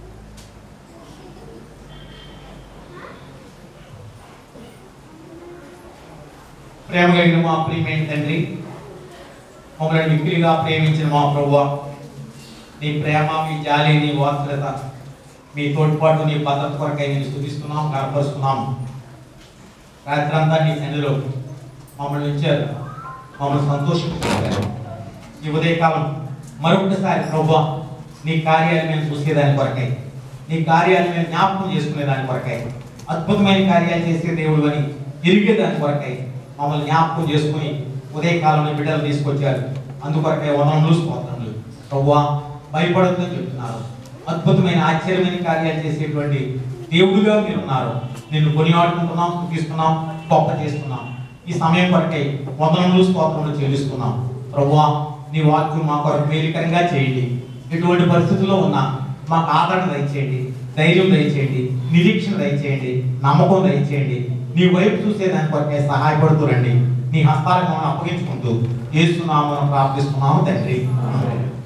ప్రేమ కలిగిన మా ప్రియమైన తండ్రి మమ్మల్ని మిక్కిలిగా ప్రేమించిన మా ప్రభువ నీ ప్రేమ మీ జాలి నీ వాత్సలత మీ తోడ్పాటు నీ భద్రత కొరకై నేను స్థుతిస్తున్నాం కనపరుస్తున్నాం రాత్రంతా నీ సన్నిధిలో మమ్మల్ని ఉంచారు మమ్మల్ని సంతోషించారు ఈ ఉదయకాలం మరొకసారి ప్రభు నీ కార్యాలు మేము చూసేదాని కొరకై నీ కార్యాలు మేము జ్ఞాపకం చేసుకునే దాని కొరకై అద్భుతమైన కార్యాలు చేసే దేవుడు అని ఎరిగే దాని కొరకై మమ్మల్ని జ్ఞాపకం చేసుకుని ఉదయకాలంలో బిడ్డలు తీసుకొచ్చారు అందుకొరకై వనములు స్తోత్రములు ప్రభువా భయపడొద్దని చెప్తున్నారు అద్భుతమైన ఆశ్చర్యమైన కార్యాలు చేసేటువంటి దేవుడుగా మీరు ఉన్నారు నిన్ను కొనియాడుకుంటున్నాం స్థుతిస్తున్నాం గొప్ప చేస్తున్నాం ఈ సమయం కొరకై వందనములు స్తోత్రములు చెల్లిస్తున్నాం ప్రభువా నీ వాక్యం మా కొరకు మేలికరంగా చేయండి ఎటువంటి పరిస్థితుల్లో ఉన్నా మాకు ఆదరణ దయచేయండి ధైర్యం దయచేయండి నిరీక్షణ దయచేయండి నమ్మకం దయచేయండి నీ వైపు చూసే దాని కొరకే సహాయపడుతురండి నీ హస్తాలకు మనం అప్పగించుకుంటూ ఏస్తున్నాము ప్రార్థిస్తున్నాము తండ్రి ఆమేన్.